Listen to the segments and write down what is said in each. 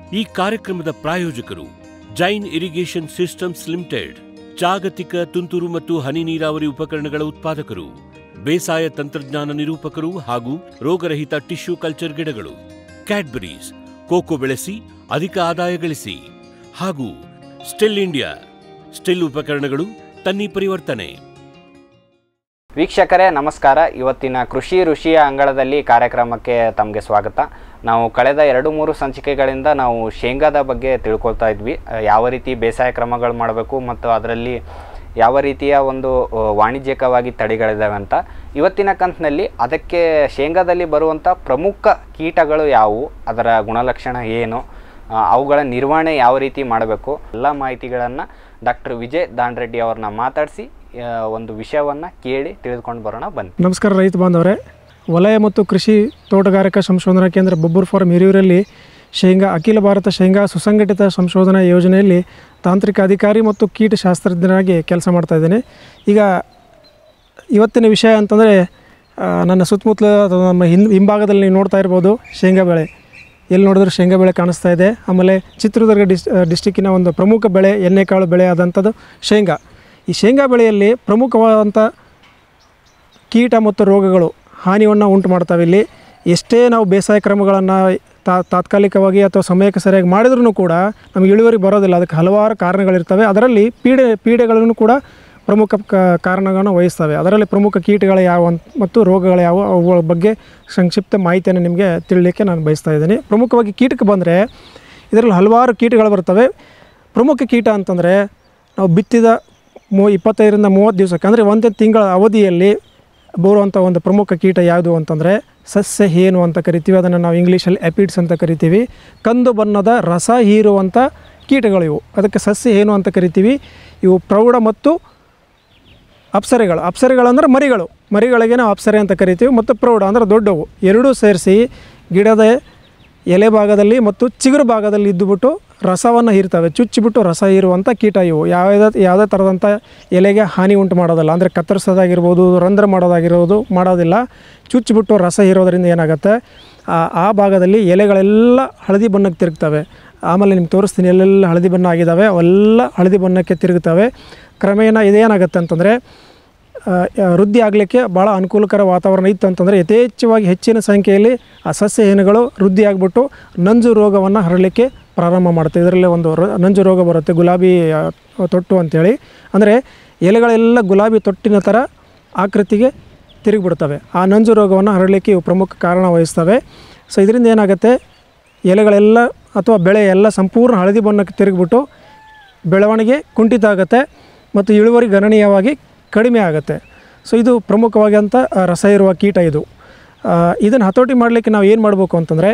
ಈ ಕಾರ್ಯಕ್ರಮದ ಪ್ರಾಯೋಜಕರು ಜೈನ್ ಇರಿಗೇಷನ್ ಸಿಸ್ಟಮ್ಸ್ ಲಿಮಿಟೆಡ್ ಜಾಗತಿಕ ತುಂತುರು ಮತ್ತು ಹನಿ ನೀರಾವರಿ ಉಪಕರಣಗಳ ಉತ್ಪಾದಕರು ಬೇಸಾಯ ತಂತ್ರಜ್ಞಾನ ನಿರೂಪಕರು ಹಾಗೂ ರೋಗರಹಿತ ಟಿಶ್ಯೂ ಕಲ್ಚರ್ ಗಿಡಗಳು ಕ್ಯಾಡ್ಬರೀಸ್ ಕೋಕೋ ಬೆಳೆಸಿ ಅಧಿಕ ಆದಾಯ ಗಳಿಸಿ ಹಾಗೂ ಸ್ಟಿಲ್ ಇಂಡಿಯಾ ಸ್ಟಿಲ್ ಉಪಕರಣಗಳು ತನ್ನಿ ಪರಿವರ್ತನೆ ವೀಕ್ಷಕರೇ ನಮಸ್ಕಾರ ಇವತ್ತಿನ ಕೃಷಿ ಋಷಿಯ ಅಂಗಳದಲ್ಲಿ ಕಾರ್ಯಕ್ರಮಕ್ಕೆ ತಮಗೆ ಸ್ವಾಗತ ನಾವು ಕಳೆದ ಎರಡು ಮೂರು ಸಂಚಿಕೆಗಳಿಂದ ನಾವು ಶೇಂಗಾದ ಬಗ್ಗೆ ತಿಳ್ಕೊಳ್ತಾ ಇದ್ವಿ ಅಹ್, ಯಾವ ರೀತಿ ಬೇಸಾಯ ಕ್ರಮಗಳು ಮಾಡಬೇಕು ಮತ್ತು ಅದರಲ್ಲಿ ಯಾವ ರೀತಿಯ ಒಂದು ಅಹ್, ವಾಣಿಜ್ಯಿಕವಾಗಿ ತಳಿಗಳಿದ್ದಾವೆ ಅಂತ ಇವತ್ತಿನ ಕಂತಿನಲ್ಲಿ ಅದಕ್ಕೆ ಶೇಂಗಾದಲ್ಲಿ ಬರುವಂಥ ಪ್ರಮುಖ ಕೀಟಗಳು ಯಾವುವು ಅದರ ಗುಣಲಕ್ಷಣ ಏನು ಆ, ಅವುಗಳ ನಿರ್ವಹಣೆ ಯಾವ ರೀತಿ ಮಾಡಬೇಕು ಎಲ್ಲ ಮಾಹಿತಿಗಳನ್ನು ಡಾಕ್ಟರ್ ವಿಜಯ್ ದಾಂಡ್ರೆಡ್ಡಿ ಅವ್ರನ್ನ ಮಾತಾಡಿಸಿ ಆ, ಒಂದು ವಿಷಯವನ್ನು ಕೇಳಿ ತಿಳಿದುಕೊಂಡು ಬರೋಣ ಬನ್ನಿ ನಮಸ್ಕಾರ ರೈತ ಬಾಂಧವರೇ ವಲಯ ಮತ್ತು ಕೃಷಿ ತೋಟಗಾರಿಕಾ ಸಂಶೋಧನಾ ಕೇಂದ್ರ ಬೊಬ್ಬೂರು ಫಾರ್ಮ್ ಹಿರಿಯೂರಲ್ಲಿ ಶೇಂಗಾ ಅಖಿಲ ಭಾರತ ಶೇಂಗಾ ಸುಸಂಘಟಿತ ಸಂಶೋಧನಾ ಯೋಜನೆಯಲ್ಲಿ ತಾಂತ್ರಿಕ ಅಧಿಕಾರಿ ಮತ್ತು ಕೀಟಶಾಸ್ತ್ರಜ್ಞರಾಗಿ ಕೆಲಸ ಮಾಡ್ತಾ ಇದ್ದೇನೆ ಈಗ ಇವತ್ತಿನ ವಿಷಯ ಅಂತಂದರೆ ಆ, ನನ್ನ ಸುತ್ತಮುತ್ತಲ ಅಥವಾ ನಮ್ಮ ಹಿನ್ ಹಿಂಭಾಗದಲ್ಲಿ ನೀವು ನೋಡ್ತಾ ಇರ್ಬೋದು ಶೇಂಗಾ ಬೆಳೆ ಎಲ್ಲಿ ನೋಡಿದ್ರು ಶೇಂಗಾ ಬೆಳೆ ಕಾಣಿಸ್ತಾ ಇದೆ ಆಮೇಲೆ ಚಿತ್ರದುರ್ಗ ಡಿಸ್ ಡಿಸ್ಟಿಕ್ಕಿನ ಒಂದು ಪ್ರಮುಖ ಬೆಳೆ ಎಣ್ಣೆಕಾಳು ಬೆಳೆ ಆದಂಥದ್ದು ಶೇಂಗಾ ಈ ಶೇಂಗಾ ಬೆಳೆಯಲ್ಲಿ ಪ್ರಮುಖವಾದಂಥ ಕೀಟ ಮತ್ತು ರೋಗಗಳು ಹಾನಿಯನ್ನು ಉಂಟು ಮಾಡ್ತವೆ ಇಲ್ಲಿ ಎಷ್ಟೇ ನಾವು ಬೇಸಾಯ ಕ್ರಮಗಳನ್ನು ತಾ ತಾತ್ಕಾಲಿಕವಾಗಿ ಅಥವಾ ಸಮಯಕ್ಕೆ ಸರಿಯಾಗಿ ಮಾಡಿದ್ರೂ ಕೂಡ ನಮಗೆ ಇಳುವರಿ ಬರೋದಿಲ್ಲ ಅದಕ್ಕೆ ಹಲವಾರು ಕಾರಣಗಳಿರ್ತವೆ ಅದರಲ್ಲಿ ಪೀಡೆ ಪೀಡೆಗಳನ್ನು ಕೂಡ ಪ್ರಮುಖ ಕ ಕಾರಣಗಳನ್ನು ವಹಿಸ್ತವೆ ಅದರಲ್ಲಿ ಪ್ರಮುಖ ಕೀಟಗಳು ಯಾವ ಅಂತ ಮತ್ತು ರೋಗಗಳು ಯಾವ ಅವುಗಳ ಬಗ್ಗೆ ಸಂಕ್ಷಿಪ್ತ ಮಾಹಿತಿಯನ್ನು ನಿಮಗೆ ತಿಳಿಲಿಕ್ಕೆ ನಾನು ಬಯಸ್ತಾ ಇದ್ದೀನಿ ಪ್ರಮುಖವಾಗಿ ಕೀಟಕ್ಕೆ ಬಂದರೆ ಇದರಲ್ಲಿ ಹಲವಾರು ಕೀಟಗಳು ಬರ್ತವೆ ಪ್ರಮುಖ ಕೀಟ ಅಂತಂದರೆ ನಾವು ಬಿತ್ತಿದ ಮೂ ಇಪ್ಪತ್ತೈದರಿಂದ ಮೂವತ್ತು ದಿವಸಕ್ಕೆ ಅಂದರೆ ಒಂದು ತಿಂಗಳ ಅವಧಿಯಲ್ಲಿ ಬರುವಂಥ ಒಂದು ಪ್ರಮುಖ ಕೀಟ ಯಾವುದು ಅಂತಂದರೆ ಸಸ್ಯ ಹೇನು ಅಂತ ಕರಿತೀವಿ ಅದನ್ನು ನಾವು ಇಂಗ್ಲೀಷಲ್ಲಿ ಎಪಿಡ್ಸ್ ಅಂತ ಕರಿತೀವಿ ಕಂದು ಬಣ್ಣದ ರಸ ಹೀರುವಂಥ ಕೀಟಗಳು ಇವು ಅದಕ್ಕೆ ಸಸ್ಯ ಹೇನು ಅಂತ ಕರಿತೀವಿ ಇವು ಪ್ರೌಢ ಮತ್ತು ಅಪ್ಸರೆಗಳು ಅಪ್ಸರೆಗಳು ಅಂದರೆ ಮರಿಗಳು ಮರಿಗಳಿಗೆ ನಾವು ಅಪ್ಸರೆ ಅಂತ ಕರಿತೀವಿ ಮತ್ತು ಪ್ರೌಢ ಅಂದರೆ ದೊಡ್ಡವು ಎರಡೂ ಸೇರಿಸಿ ಗಿಡದ ಎಲೆ ಭಾಗದಲ್ಲಿ ಮತ್ತು ಚಿಗುರು ಭಾಗದಲ್ಲಿ ಇದ್ದುಬಿಟ್ಟು ರಸವನ್ನು ಹೀರ್ತವೆ ಚುಚ್ಚಿಬಿಟ್ಟು ರಸ ಹೀರುವಂಥ ಕೀಟ ಇವು ಯಾವುದೇ ಯಾವುದೇ ಥರದಂಥ ಎಲೆಗೆ ಹಾನಿ ಉಂಟು ಮಾಡೋದಿಲ್ಲ ಅಂದರೆ ಕತ್ತರಿಸೋದಾಗಿರ್ಬೋದು ರಂಧ್ರ ಮಾಡೋದಾಗಿರ್ಬೋದು ಮಾಡೋದಿಲ್ಲ ಚುಚ್ಚಿಬಿಟ್ಟು ರಸ ಹೀರೋದ್ರಿಂದ ಏನಾಗುತ್ತೆ ಆ ಆ ಭಾಗದಲ್ಲಿ ಎಲೆಗಳೆಲ್ಲ ಹಳದಿ ಬಣ್ಣಕ್ಕೆ ತಿರುಗ್ತವೆ ಆಮೇಲೆ ನಿಮ್ಗೆ ತೋರಿಸ್ತೀನಿ ಎಲ್ಲೆಲ್ಲ ಹಳದಿ ಬಣ್ಣ ಆಗಿದ್ದಾವೆ ಅವೆಲ್ಲ ಹಳದಿ ಬಣ್ಣಕ್ಕೆ ತಿರುಗುತ್ತವೆ ಕ್ರಮೇಣ ಇದೇನಾಗುತ್ತೆ ಅಂತಂದರೆ ಆ, ಆ, ವೃದ್ಧಿ ಆಗಲಿಕ್ಕೆ ಭಾಳ ಅನುಕೂಲಕರ ವಾತಾವರಣ ಇತ್ತು ಅಂತಂದರೆ ಯಥೇಚ್ಛವಾಗಿ ಹೆಚ್ಚಿನ ಸಂಖ್ಯೆಯಲ್ಲಿ ಆ ಸಸ್ಯ ಹೇನುಗಳು ವೃದ್ಧಿ ಆಗಿಬಿಟ್ಟು ನಂಜು ರೋಗವನ್ನು ಹರಡಲಿಕ್ಕೆ ಪ್ರಾರಂಭ ಮಾಡುತ್ತೆ ಇದರಲ್ಲಿ ಒಂದು ರ ನಂಜು ರೋಗ ಬರುತ್ತೆ ಗುಲಾಬಿ ಆ, ತೊಟ್ಟು ಅಂಥೇಳಿ ಅಂದರೆ ಎಲೆಗಳೆಲ್ಲ ಗುಲಾಬಿ ತೊಟ್ಟಿನ ಥರ ಆಕೃತಿಗೆ ತಿರುಗಿಬಿಡ್ತವೆ ಆ ನಂಜು ರೋಗವನ್ನು ಹರಡಲಿಕ್ಕೆ ಇವು ಪ್ರಮುಖ ಕಾರಣ ವಹಿಸ್ತವೆ ಸೊ ಇದರಿಂದ ಏನಾಗುತ್ತೆ ಎಲೆಗಳೆಲ್ಲ ಅಥವಾ ಬೆಳೆ ಎಲ್ಲ ಸಂಪೂರ್ಣ ಹಳದಿ ಬಣ್ಣಕ್ಕೆ ತಿರುಗಿಬಿಟ್ಟು ಬೆಳವಣಿಗೆ ಕುಂಠಿತ ಆಗುತ್ತೆ ಮತ್ತು ಇಳುವರಿ ಗಣನೀಯವಾಗಿ ಕಡಿಮೆ ಆಗುತ್ತೆ ಸೊ ಇದು ಪ್ರಮುಖವಾದಂಥ ಆ, ರಸ ಇರುವ ಕೀಟ ಇದು ಇದನ್ನು ಹತೋಟಿ ಮಾಡಲಿಕ್ಕೆ ನಾವು ಏನು ಮಾಡಬೇಕು ಅಂತಂದರೆ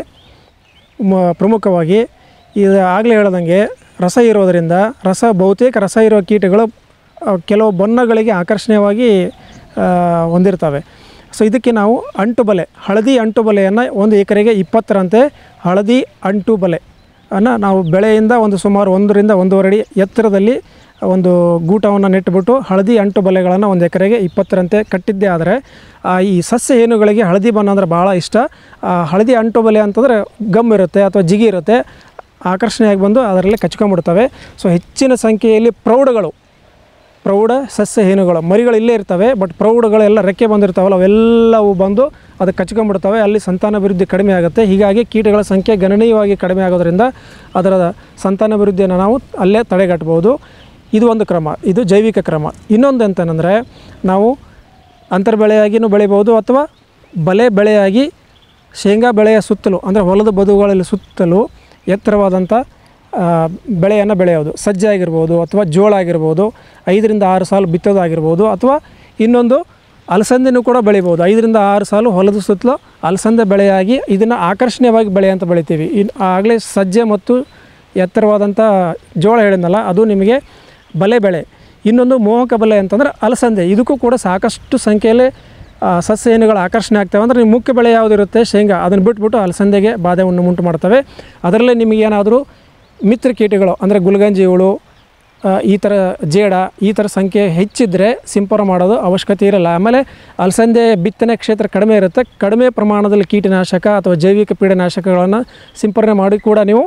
ಮ ಪ್ರಮುಖವಾಗಿ ಇದು ಆಗಲೇ ಹೇಳ್ದಂಗೆ ರಸ ಇರೋದರಿಂದ ರಸ ಬಹುತೇಕ ರಸ ಇರುವ ಕೀಟಗಳು ಆ, ಕೆಲವು ಬಣ್ಣಗಳಿಗೆ ಆಕರ್ಷಣೀಯವಾಗಿ ಆ, ಹೊಂದಿರ್ತವೆ ಸೊ ಇದಕ್ಕೆ ನಾವು ಅಂಟು ಬಲೆ ಹಳದಿ ಅಂಟು ಬಲೆಯನ್ನು ಒಂದು ಎಕರೆಗೆ ಇಪ್ಪತ್ತರಂತೆ ಹಳದಿ ಅಂಟು ಬಲೆ ಅನ್ನು ನಾವು ಬೆಳೆಯಿಂದ ಒಂದು ಸುಮಾರು ಒಂದರಿಂದ ಒಂದೂವರೆ ಅಡಿ ಎತ್ತರದಲ್ಲಿ ಒಂದು ಗೂಟವನ್ನು ನೆಟ್ಟುಬಿಟ್ಟು ಹಳದಿ ಅಂಟು ಬಲೆಗಳನ್ನು ಒಂದು ಎಕರೆಗೆ ಇಪ್ಪತ್ತರಂತೆ ಕಟ್ಟಿದ್ದೇ ಆದರೆ ಆ ಈ ಸಸ್ಯ ಹೇನುಗಳಿಗೆ ಹಳದಿ ಬಣ್ಣ ಅಂದರೆ ಭಾಳ ಇಷ್ಟ ಆ ಹಳದಿ ಅಂಟು ಬಲೆ ಅಂತಂದರೆ ಗಮ್ ಇರುತ್ತೆ ಅಥವಾ ಜಿಗಿ ಇರುತ್ತೆ ಆಕರ್ಷಣೆಯಾಗಿ ಬಂದು ಅದರಲ್ಲಿ ಕಚ್ಕೊಂಡ್ಬಿಡ್ತವೆ ಸೊ ಹೆಚ್ಚಿನ ಸಂಖ್ಯೆಯಲ್ಲಿ ಪ್ರೌಢಗಳು ಪ್ರೌಢ ಸಸ್ಯ ಹೇನುಗಳು ಮರಿಗಳು ಇಲ್ಲೇ ಇರ್ತವೆ ಬಟ್ ಪ್ರೌಢಗಳೆಲ್ಲ ರೆಕ್ಕೆ ಬಂದಿರ್ತಾವಲ್ಲ ಅವೆಲ್ಲವೂ ಬಂದು ಅದಕ್ಕೆ ಕಚ್ಕೊಂಡ್ಬಿಡ್ತವೆ ಅಲ್ಲಿ ಸಂತಾನಾಭಿವೃದ್ಧಿ ಕಡಿಮೆ ಆಗುತ್ತೆ ಹೀಗಾಗಿ ಕೀಟಗಳ ಸಂಖ್ಯೆ ಗಣನೀಯವಾಗಿ ಕಡಿಮೆ ಆಗೋದ್ರಿಂದ ಅದರ ಸಂತಾನಾಭಿವೃದ್ಧಿಯನ್ನು ನಾವು ಅಲ್ಲೇ ತಡೆಗಟ್ಟಬಹುದು ಇದು ಒಂದು ಕ್ರಮ ಇದು ಜೈವಿಕ ಕ್ರಮ ಇನ್ನೊಂದು ಅಂತಂದರೆ ನಾವು ಅಂತರ್ಬೆಳೆಯಾಗಿಯೂ ಬೆಳಿಬೋದು ಅಥವಾ ಬಲೆ ಬೆಳೆಯಾಗಿ ಶೇಂಗಾ ಬೆಳೆಯ ಸುತ್ತಲೂ ಅಂದರೆ ಹೊಲದ ಬದುಗಳಲ್ಲಿ ಸುತ್ತಲೂ ಎತ್ತರವಾದಂಥ ಆ, ಬೆಳೆಯನ್ನು ಬೆಳೆಯೋದು ಸಜ್ಜೆ ಆಗಿರ್ಬೋದು ಅಥವಾ ಜೋಳ ಆಗಿರ್ಬೋದು ಐದರಿಂದ ಆರು ಸಾಲು ಬಿತ್ತೋದಾಗಿರ್ಬೋದು ಅಥವಾ ಇನ್ನೊಂದು ಅಲಸಂದೆನೂ ಕೂಡ ಬೆಳಿಬೋದು ಐದರಿಂದ ಆರು ಸಾಲು ಹೊಲದ ಸುತ್ತಲೂ ಅಲಸಂದೆ ಬೆಳೆಯಾಗಿ ಇದನ್ನು ಆಕರ್ಷಣೀಯವಾಗಿ ಬೆಳೆ ಅಂತ ಬೆಳಿತೀವಿ ಇನ್ನು ಆಗಲೇ ಸಜ್ಜೆ ಮತ್ತು ಎತ್ತರವಾದಂಥ ಜೋಳ ಹೇಳಿದ್ನಲ್ಲ ಅದು ನಿಮಗೆ ಬಲೆ ಬೆಳೆ ಇನ್ನೊಂದು ಮೋಹಕ ಬಲೆ ಅಂತಂದ್ರೆ ಅಲಸಂದೆ ಇದಕ್ಕೂ ಕೂಡ ಸಾಕಷ್ಟು ಸಂಖ್ಯೆಯಲ್ಲಿ ಆ, ಸಸ್ಯ ಏನುಗಳು ಆಕರ್ಷಣೆ ಆಗ್ತವೆ ಅಂದರೆ ನಿಮ್ಮ ಮುಖ್ಯ ಬೆಳೆ ಯಾವುದಿರುತ್ತೆ ಶೇಂಗಾ ಅದನ್ನು ಬಿಟ್ಬಿಟ್ಟು ಅಲಸಂದೆಗೆ ಬಾಧೆಯನ್ನು ಉಂಟು ಮಾಡ್ತವೆ ಅದರಲ್ಲೇ ನಿಮಗೇನಾದರೂ ಮಿತ್ರ ಕೀಟಗಳು ಅಂದರೆ ಗುಲ್ಗಂಜಿ ಹುಳು ಆ, ಈ ಥರ ಜೇಡ ಈ ಥರ ಸಂಖ್ಯೆ ಹೆಚ್ಚಿದ್ದರೆ ಸಿಂಪರಣೆ ಮಾಡೋದು ಅವಶ್ಯಕತೆ ಇರಲ್ಲ ಆಮೇಲೆ ಅಲಸಂದೆ ಬಿತ್ತನೆ ಕ್ಷೇತ್ರ ಕಡಿಮೆ ಇರುತ್ತೆ ಕಡಿಮೆ ಪ್ರಮಾಣದಲ್ಲಿ ಕೀಟನಾಶಕ ಅಥವಾ ಜೈವಿಕ ಪೀಡನಾಶಕಗಳನ್ನು ಸಿಂಪರಣೆ ಮಾಡಿ ಕೂಡ ನೀವು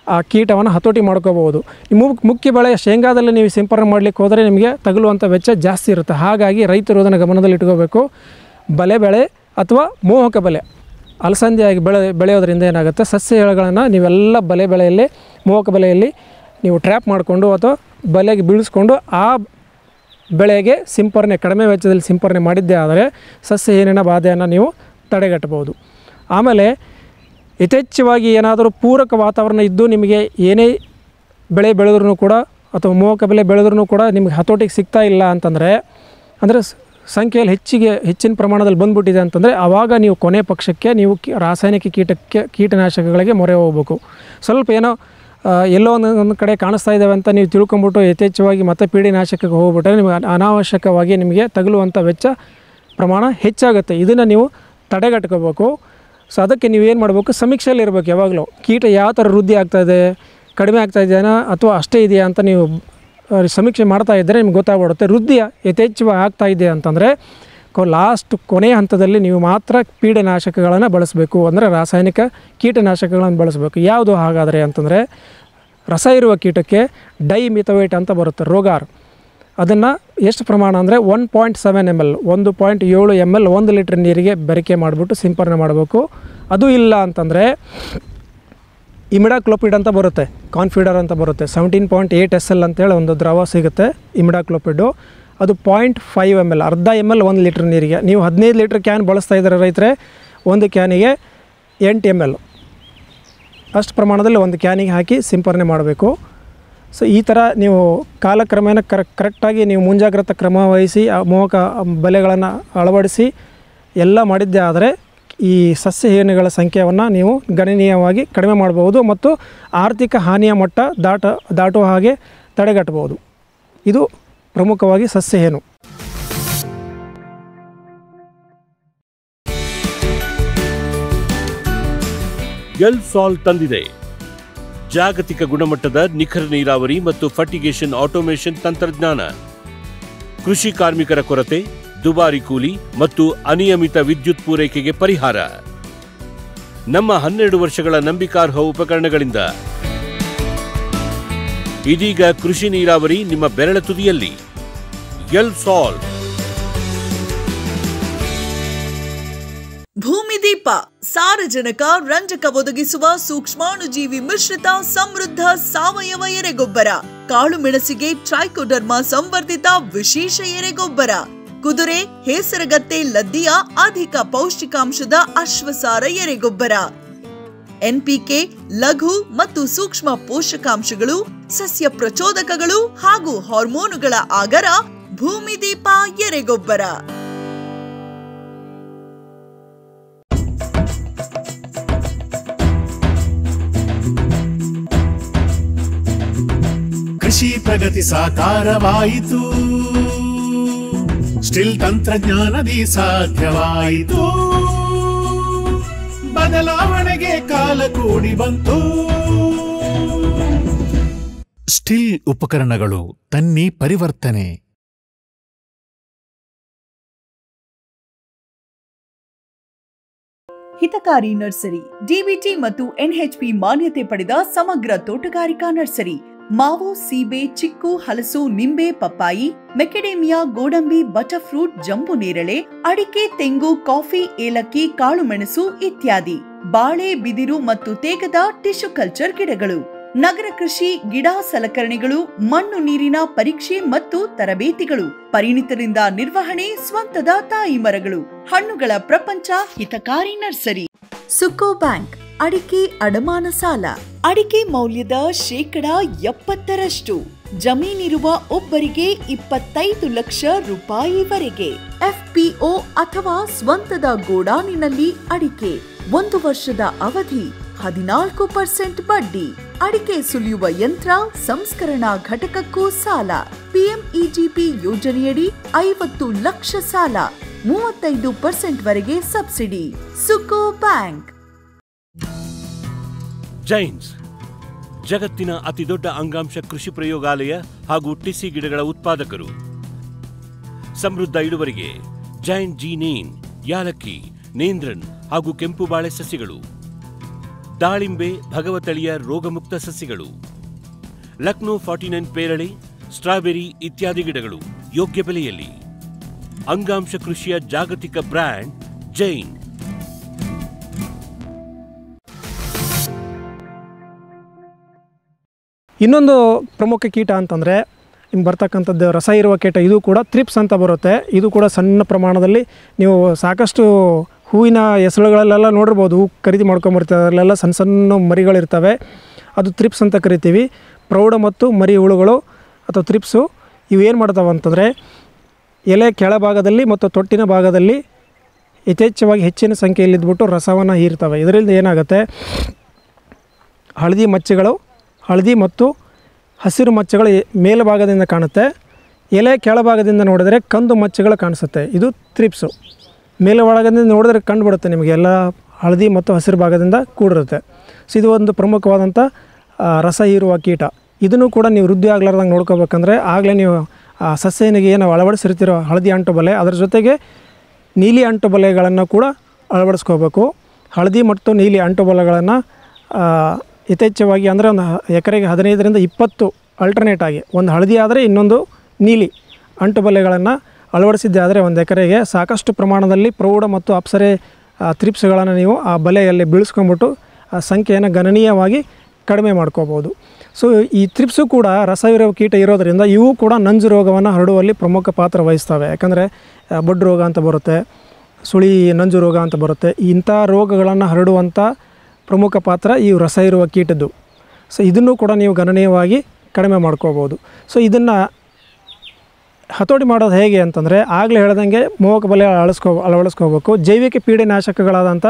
ಆ ಕೀಟವನ್ನು ಹತೋಟಿ ಮಾಡ್ಕೋಬಹುದು ಮು ಮುಖ್ಯ ಬೆಳೆ ಶೇಂಗಾದಲ್ಲಿ ನೀವು ಸಿಂಪರಣೆ ಮಾಡಲಿಕ್ಕೆ ಹೋದರೆ ನಿಮಗೆ ತಗುಲುವಂಥ ವೆಚ್ಚ ಜಾಸ್ತಿ ಇರುತ್ತೆ ಹಾಗಾಗಿ ರೈತರು ಅದನ್ನು ಗಮನದಲ್ಲಿ ಇಟ್ಕೋಬೇಕು ಬಲೆ ಬೆಳೆ ಅಥವಾ ಮೋಹಕ ಬಲೆ ಅಲಸಂದಿಯಾಗಿ ಬೆಳೆ ಬೆಳೆಯೋದ್ರಿಂದ ಏನಾಗುತ್ತೆ ಸಸ್ಯಗಳನ್ನು ನೀವೆಲ್ಲ ಬಲೆ ಬೆಳೆಯಲ್ಲಿ ಮೋಹಕ ಬಲೆಯಲ್ಲಿ ನೀವು ಟ್ರ್ಯಾಪ್ ಮಾಡಿಕೊಂಡು ಅಥವಾ ಬಲೆಗೆ ಬೀಳಿಸ್ಕೊಂಡು ಆ ಬೆಳೆಗೆ ಸಿಂಪರಣೆ ಕಡಿಮೆ ವೆಚ್ಚದಲ್ಲಿ ಸಿಂಪರಣೆ ಮಾಡಿದ್ದೇ ಆದರೆ ಸಸ್ಯ ಏನೇನ ಬಾಧೆಯನ್ನು ನೀವು ತಡೆಗಟ್ಟಬಹುದು ಆಮೇಲೆ ಯಥೇಚ್ಛವಾಗಿ ಏನಾದರೂ ಪೂರಕ ವಾತಾವರಣ ಇದ್ದು ನಿಮಗೆ ಏನೇ ಬೆಳೆ ಬೆಳೆದ್ರೂ ಕೂಡ ಅಥವಾ ಮೋಹಕ ಬೆಳೆ ಬೆಳೆದ್ರೂ ಕೂಡ ನಿಮಗೆ ಹತೋಟಿಗೆ ಸಿಗ್ತಾ ಇಲ್ಲ ಅಂತಂದರೆ ಅಂದರೆ ಸ್- ಸಂಖ್ಯೆಯಲ್ಲಿ ಹೆಚ್ಚಿಗೆ ಹೆಚ್ಚಿನ ಪ್ರಮಾಣದಲ್ಲಿ ಬಂದ್ಬಿಟ್ಟಿದೆ ಅಂತಂದರೆ ಆವಾಗ ನೀವು ಕೊನೆ ಪಕ್ಷಕ್ಕೆ ನೀವು ಕಿ- ರಾಸಾಯನಿಕ ಕೀಟಕ್ಕೆ ಕೀಟನಾಶಕಗಳಿಗೆ ಮೊರೆ ಹೋಗಬೇಕು ಸ್ವಲ್ಪ ಏನೋ ಆ, ಎಲ್ಲೋ ಒಂದು ಒಂದು ಕಡೆ ಕಾಣಿಸ್ತಾ ಇದ್ದಾವೆ ಅಂತ ನೀವು ತಿಳ್ಕೊಂಬಿಟ್ಟು ಯಥೇಚ್ಛವಾಗಿ ಮತ್ತೆ ಪೀಡಿನಾಶಕಕ್ಕೆ ಹೋಗ್ಬಿಟ್ರೆ ನಿಮಗೆ ಅನ- ಅನಾವಶ್ಯಕವಾಗಿ ನಿಮಗೆ ತಗುಲುವಂಥ ವೆಚ್ಚ ಪ್ರಮಾಣ ಹೆಚ್ಚಾಗುತ್ತೆ ಇದನ್ನು ನೀವು ತಡೆಗಟ್ಕೋಬೇಕು ಸೊ ಅದಕ್ಕೆ ನೀವೇನು ಮಾಡಬೇಕು ಸಮೀಕ್ಷೆಯಲ್ಲಿ ಇರಬೇಕು ಯಾವಾಗಲೂ ಕೀಟ ಯಾವ ಥರ ವೃದ್ಧಿ ಆಗ್ತಾಯಿದೆ ಕಡಿಮೆ ಆಗ್ತಾ ಇದೆಯಾ ಅಥವಾ ಅಷ್ಟೇ ಇದೆಯಾ ಅಂತ ನೀವು ಆ, ಸಮೀಕ್ಷೆ ಮಾಡ್ತಾ ಇದ್ದರೆ ನಿಮ್ಗೆ ಗೊತ್ತಾಗ್ಬಿಡುತ್ತೆ ವೃದ್ಧಿ ಯಥೇಚ್ಛವಾಗಿ ಆಗ್ತಾ ಇದೆ ಅಂತಂದರೆ ಕೊ ಲಾಸ್ಟ್ ಕೊನೆಯ ಹಂತದಲ್ಲಿ ನೀವು ಮಾತ್ರ ಪೀಡನಾಶಕಗಳನ್ನು ಬಳಸಬೇಕು ಅಂದರೆ ರಾಸಾಯನಿಕ ಕೀಟನಾಶಕಗಳನ್ನು ಬಳಸಬೇಕು ಯಾವುದು ಹಾಗಾದರೆ ಅಂತಂದರೆ ರಸ ಇರುವ ಕೀಟಕ್ಕೆ ಡೈ ಮಿಥೋವೇಟ್ ಅಂತ ಬರುತ್ತೆ ರೋಗಾರ್ ಅದನ್ನು ಎಷ್ಟು ಪ್ರಮಾಣ ಅಂದರೆ one point seven M L ಒಂದು ಪಾಯಿಂಟ್ ಏಳು ಎಮ್ ಎಲ್ ಒಂದು ಲೀಟ್ರ್ ನೀರಿಗೆ ಬೆರಕೆ ಮಾಡಿಬಿಟ್ಟು ಸಿಂಪರಣೆ ಮಾಡಬೇಕು ಅದು ಇಲ್ಲ ಅಂತಂದರೆ ಇಮಿಡಾಕ್ಲೋಪಿಡ್ ಅಂತ ಬರುತ್ತೆ ಕಾನ್ಫಿಡರ್ ಅಂತ ಬರುತ್ತೆ seventeen point eight S L ಅಂತೇಳಿ ಒಂದು ದ್ರವ ಸಿಗುತ್ತೆ ಇಮಿಡಾಕ್ಲೋಪಿಡ್ಡು ಅದು ಪಾಯಿಂಟ್ ಫೈವ್ ಎಮ್ ಎಲ್ ಅರ್ಧ ಎಮ್ ಎಲ್ ಒಂದು ಲೀಟ್ರ್ ನೀರಿಗೆ ನೀವು ಹದಿನೈದು ಲೀಟ್ರ್ ಕ್ಯಾನ್ ಬಳಸ್ತಾ ಇದ್ದಾರೆ ರೈತರೆ ಒಂದು ಕ್ಯಾನಿಗೆ ಎಂಟು ಎಮ್ ಎಲ್ ಅಷ್ಟು ಪ್ರಮಾಣದಲ್ಲಿ ಒಂದು ಕ್ಯಾನಿಗೆ ಹಾಕಿ ಸಿಂಪರಣೆ ಮಾಡಬೇಕು ಸೊ ಈ ಥರ ನೀವು ಕಾಲಕ್ರಮೇಣ ಕರ ಕರೆಕ್ಟಾಗಿ ನೀವು ಮುಂಜಾಗ್ರತಾ ಕ್ರಮ ವಹಿಸಿ ಆ ಮೋಹಕ ಬಲೆಗಳನ್ನು ಅಳವಡಿಸಿ ಎಲ್ಲ ಮಾಡಿದ್ದೇ ಆದರೆ ಈ ಸಸ್ಯ ಹೇನುಗಳ ಸಂಖ್ಯೆಯನ್ನು ನೀವು ಗಣನೀಯವಾಗಿ ಕಡಿಮೆ ಮಾಡಬಹುದು ಮತ್ತು ಆರ್ಥಿಕ ಹಾನಿಯ ಮಟ್ಟ ದಾಟ ದಾಟುವ ಹಾಗೆ ತಡೆಗಟ್ಟಬಹುದು ಇದು ಪ್ರಮುಖವಾಗಿ ಸಸ್ಯ ಹೇನು ಎಲ್ ಸಾಲ್ ತಂದಿದೆ ಜಾಗತಿಕ ಗುಣಮಟ್ಟದ ನಿಖರ ನೀರಾವರಿ ಮತ್ತು ಫರ್ಟಿಗೇಷನ್ ಆಟೋಮೇಷನ್ ತಂತ್ರಜ್ಞಾನ ಕೃಷಿ ಕಾರ್ಮಿಕರ ಕೊರತೆ ದುಬಾರಿ ಕೂಲಿ ಮತ್ತು ಅನಿಯಮಿತ ವಿದ್ಯುತ್ ಪೂರೈಕೆಗೆ ಪರಿಹಾರ ನಮ್ಮ ಹನ್ನೆರಡು ವರ್ಷಗಳ ನಂಬಿಕಾರ್ಹ ಉಪಕರಣಗಳಿಂದ ಇದೀಗ ಕೃಷಿ ನೀರಾವರಿ ನಿಮ್ಮ ಬೆರಳ ತುದಿಯಲ್ಲಿ ಎಲ್ ಸಾಲ್ ಭೂಮಿದೀಪ ಸಾರಜನಕ ರಂಜಕ ಒದಗಿಸುವ ಸೂಕ್ಷ್ಮಾಣುಜೀವಿ ಮಿಶ್ರಿತ ಸಮೃದ್ಧ ಸಾವಯವ ಎರೆಗೊಬ್ಬರ ಕಾಳು ಮೆಣಸಿಗೆ ಟ್ರೈಕೋಡರ್ಮಾ ಸಂವರ್ಧಿತ ವಿಶೇಷ ಎರೆಗೊಬ್ಬರ ಕುದುರೆ ಹೇಸರಗತ್ತೆ ಲದ್ದಿಯ ಅಧಿಕ ಪೌಷ್ಟಿಕಾಂಶದ ಅಶ್ವಸಾರ ಎರೆಗೊಬ್ಬರ ಎನ್ಪಿಕೆ ಲಘು ಮತ್ತು ಸೂಕ್ಷ್ಮ ಪೋಷಕಾಂಶಗಳು ಸಸ್ಯ ಪ್ರಚೋದಕಗಳು ಹಾಗೂ ಹಾರ್ಮೋನುಗಳ ಆಗರ ಭೂಮಿದೀಪ ಎರೆಗೊಬ್ಬರ ಕೃಷಿ ಪ್ರಗತಿ ಸಾಕಾರವಾಯಿತು ಸ್ಟಿಲ್ ತಂತ್ರಜ್ಞಾನದಿ ಸಾಧ್ಯವಾಯಿತು ಬದಲಾವಣೆಗೆ ಕಾಲ ಕೂಡಿ ಬಂತು ಸ್ಟಿಲ್ ಉಪಕರಣಗಳು ತನ್ನಿ ಪರಿವರ್ತನೆ ಹಿತಕಾರಿ ನರ್ಸರಿ ಡಿಬಿಟಿ ಮತ್ತು ಎನ್ಎಚ್ಪಿ ಮಾನ್ಯತೆ ಪಡೆದ ಸಮಗ್ರ ತೋಟಗಾರಿಕಾ ನರ್ಸರಿ ಮಾವು ಸೀಬೆ ಚಿಕ್ಕು ಹಲಸು ನಿಂಬೆ ಪಪ್ಪಾಯಿ ಮೆಕೆಡೇಮಿಯಾ ಗೋಡಂಬಿ ಬಟರ್ಫ್ರೂಟ್ ಜಂಬು ನೇರಳೆ ಅಡಿಕೆ ತೆಂಗು ಕಾಫಿ ಏಲಕ್ಕಿ ಕಾಳುಮೆಣಸು ಇತ್ಯಾದಿ ಬಾಳೆ ಬಿದಿರು ಮತ್ತು ತೇಗದ ಟಿಶ್ಯೂ ಕಲ್ಚರ್ ಗಿಡಗಳು ನಗರ ಕೃಷಿ ಗಿಡ ಸಲಕರಣೆಗಳು ಮಣ್ಣು ನೀರಿನ ಪರೀಕ್ಷೆ ಮತ್ತು ತರಬೇತಿಗಳು ಪರಿಣಿತರಿಂದ ನಿರ್ವಹಣೆ ಸ್ವಂತದ ತಾಯಿ ಮರಗಳು ಹಣ್ಣುಗಳ ಪ್ರಪಂಚ ಹಿತಕಾರಿ ನರ್ಸರಿ ಸುಕೋ ಬ್ಯಾಂಕ್ ಅಡಿಕೆ ಅಡಮಾನ ಸಾಲ ಅಡಿಕೆ ಮೌಲ್ಯದ ಶೇಕಡ ಎಪ್ಪತ್ತರಷ್ಟು ಜಮೀನಿರುವ ಒಬ್ಬರಿಗೆ ಇಪ್ಪತ್ತೈದು ಲಕ್ಷ ರೂಪಾಯಿವರೆಗೆ ಎಫ್ಪಿಒ ಅಥವಾ ಸ್ವಂತದ ಗೋಡಾನಿನಲ್ಲಿ ಅಡಿಕೆ ಒಂದು ವರ್ಷದ ಅವಧಿ ಹದಿನಾಲ್ಕು ಪರ್ಸೆಂಟ್ ಬಡ್ಡಿ ಅಡಿಕೆ ಸುಲಿಯುವ ಯಂತ್ರ ಸಂಸ್ಕರಣಾ ಘಟಕಕ್ಕೂ ಸಾಲ ಪಿಎಂಇಜಿಪಿ ಯೋಜನೆಯಡಿ ಐವತ್ತು ಲಕ್ಷ ಸಾಲ ಮೂವತ್ತೈದು ಪರ್ಸೆಂಟ್ ವರೆಗೆ ಸಬ್ಸಿಡಿ ಸುಕೋ ಬ್ಯಾಂಕ್ ಜೈನ್ಸ್ ಜಗತ್ತಿನ ಅತಿದೊಡ್ಡ ಅಂಗಾಂಶ ಕೃಷಿ ಪ್ರಯೋಗಾಲಯ ಹಾಗೂ ಟಿಸಿ ಗಿಡಗಳ ಉತ್ಪಾದಕರು ಸಮೃದ್ಧ ಇಳುವರಿಗೆ ಜೈನ್ ಜಿ ನೇನ್ ಯಾಲಕ್ಕಿ ನೇಂದ್ರನ್ ಹಾಗೂ ಕೆಂಪು ಬಾಳೆ ಸಸ್ಯಗಳು ದಾಳಿಂಬೆ ಭಗವತಳಿಯ ರೋಗಮುಕ್ತ ಸಸ್ಯಗಳು ಲಕ್ನೋ ಫಾರ್ಟಿ ನೈನ್ ಪೇರಳೆ ಸ್ಟ್ರಾಬೆರಿ ಇತ್ಯಾದಿ ಗಿಡಗಳು ಯೋಗ್ಯ ಬೆಲೆಯಲ್ಲಿ ಅಂಗಾಂಶ ಕೃಷಿಯ ಜಾಗತಿಕ ಬ್ರ್ಯಾಂಡ್ ಜೈನ್ ಇನ್ನೊಂದು ಪ್ರಮುಖ ಕೀಟ ಅಂತಂದರೆ ನಿಮ್ಗೆ ಬರ್ತಕ್ಕಂಥದ್ದು ರಸ ಇರುವ ಕೀಟ ಇದು ಕೂಡ ತ್ರಿಪ್ಸ್ ಅಂತ ಬರುತ್ತೆ ಇದು ಕೂಡ ಸಣ್ಣ ಪ್ರಮಾಣದಲ್ಲಿ ನೀವು ಸಾಕಷ್ಟು ಹೂವಿನ ಹೆಸರುಗಳಲ್ಲೆಲ್ಲ ನೋಡಿರ್ಬೋದು ಹೂ ಖರೀದಿ ಮಾಡ್ಕೊಂಬರ್ತಾರೆ ಅದರಲ್ಲೆಲ್ಲ ಸಣ್ಣ ಸಣ್ಣ ಮರಿಗಳಿರ್ತವೆ ಅದು ತ್ರಿಪ್ಸ್ ಅಂತ ಕರಿತೀವಿ ಪ್ರೌಢ ಮತ್ತು ಮರಿ ಹುಳುಗಳು ಅಥವಾ ತ್ರಿಪ್ಸು ಇವು ಏನು ಮಾಡ್ತಾವೆ ಅಂತಂದರೆ ಎಲೆ ಕೆಳಭಾಗದಲ್ಲಿ ಮತ್ತು ತೊಟ್ಟಿನ ಭಾಗದಲ್ಲಿ ಯಥೇಚ್ಛವಾಗಿ ಹೆಚ್ಚಿನ ಸಂಖ್ಯೆಯಲ್ಲಿ ಇದ್ಬಿಟ್ಟು ರಸವನ್ನು ಹೀರ್ತವೆ ಇದರಿಂದ ಏನಾಗುತ್ತೆ ಹಳದಿ ಮಚ್ಚೆಗಳು ಹಳದಿ ಮತ್ತು ಹಸಿರು ಮಚ್ಚೆಗಳು ಎ- ಮೇಲ್ಭಾಗದಿಂದ ಕಾಣುತ್ತೆ ಎಲೆ ಕೆಳಭಾಗದಿಂದ ನೋಡಿದರೆ ಕಂದು ಮಚ್ಚೆಗಳು ಕಾಣಿಸುತ್ತೆ ಇದು ತ್ರಿಪ್ಸು ಮೇಲ್ಭಾಗದಿಂದ ನೋಡಿದ್ರೆ ಕಂಡುಬಿಡುತ್ತೆ ನಿಮಗೆ ಎಲ್ಲ ಹಳದಿ ಮತ್ತು ಹಸಿರು ಭಾಗದಿಂದ ಕೂಡಿರುತ್ತೆ ಸೊ ಇದು ಒಂದು ಪ್ರಮುಖವಾದಂಥ ಆ, ರಸ ಹೀರುವ ಕೀಟ ಇದನ್ನು ಕೂಡ ನೀವು ವೃದ್ಧಿ ಆಗ್ಲಾರ್ದಂಗೆ ನೋಡ್ಕೋಬೇಕಂದ್ರೆ ಆಗಲೇ ನೀವು ಆ ಸಸ್ಯನಿಗೆ ಏನು ಅಳವಡಿಸಿರ್ತಿರೋ ಹಳದಿ ಅಂಟು ಬಲೆ ಅದರ ಜೊತೆಗೆ ನೀಲಿ ಅಂಟು ಬಲೆಗಳನ್ನು ಕೂಡ ಅಳವಡಿಸ್ಕೋಬೇಕು ಹಳದಿ ಮತ್ತು ನೀಲಿ ಅಂಟು ಬಲೆಗಳನ್ನು ಯಥೇಚ್ಛವಾಗಿ ಅಂದರೆ ಒಂದು ಹ- ಎಕರೆಗೆ ಹದಿನೈದರಿಂದ ಇಪ್ಪತ್ತು ಅಲ್ಟರ್ನೇಟ್ ಆಗಿ ಒಂದು ಹಳದಿ ಆದರೆ ಇನ್ನೊಂದು ನೀಲಿ ಅಂಟು ಬಲೆಗಳನ್ನು ಅಳವಡಿಸಿದ್ದೆ ಆದರೆ ಒಂದು ಎಕರೆಗೆ ಸಾಕಷ್ಟು ಪ್ರಮಾಣದಲ್ಲಿ ಪ್ರೌಢ ಮತ್ತು ಅಪ್ಸರೆ ಆ, ತ್ರಿಪ್ಸ್ಗಳನ್ನು ನೀವು ಆ ಬಲೆಯಲ್ಲಿ ಬೀಳಿಸ್ಕೊಂಬಿಟ್ಟು ಆ ಸಂಖ್ಯೆಯನ್ನು ಗಣನೀಯವಾಗಿ ಕಡಿಮೆ ಮಾಡ್ಕೋಬೋದು ಸೊ ಈ ತ್ರಿಪ್ಸು ಕೂಡ ರಸವಿರುವ ಕೀಟ ಇರೋದರಿಂದ ಇವು ಕೂಡ ನಂಜು ರೋಗವನ್ನು ಹರಡುವಲ್ಲಿ ಪ್ರಮುಖ ಪಾತ್ರ ವಹಿಸ್ತವೆ ಯಾಕಂದರೆ ಆ, ಬೊಡ್ಡು ರೋಗ ಅಂತ ಬರುತ್ತೆ ಸುಳಿ ನಂಜು ರೋಗ ಅಂತ ಬರುತ್ತೆ ಇಂಥ ರೋಗಗಳನ್ನು ಹರಡುವಂಥ ಪ್ರಮುಖ ಪಾತ್ರ ಈ ರಸ ಇರುವ ಕೀಟದ್ದು ಸೊ ಇದನ್ನು ಕೂಡ ನೀವು ಗಣನೀಯವಾಗಿ ಕಡಿಮೆ ಮಾಡ್ಕೋಬೋದು ಸೊ ಇದನ್ನು ಹತೋಟಿ ಮಾಡೋದು ಹೇಗೆ ಅಂತಂದರೆ ಆಗಲೇ ಹೇಳ್ದಂಗೆ ಮೋಹಕ ಬಲೆ ಅಳಸ್ಕೋ ಅಳವಡಿಸ್ಕೋಬೇಕು ಜೈವಿಕ ಪೀಡೆನಾಶಕಗಳಾದಂಥ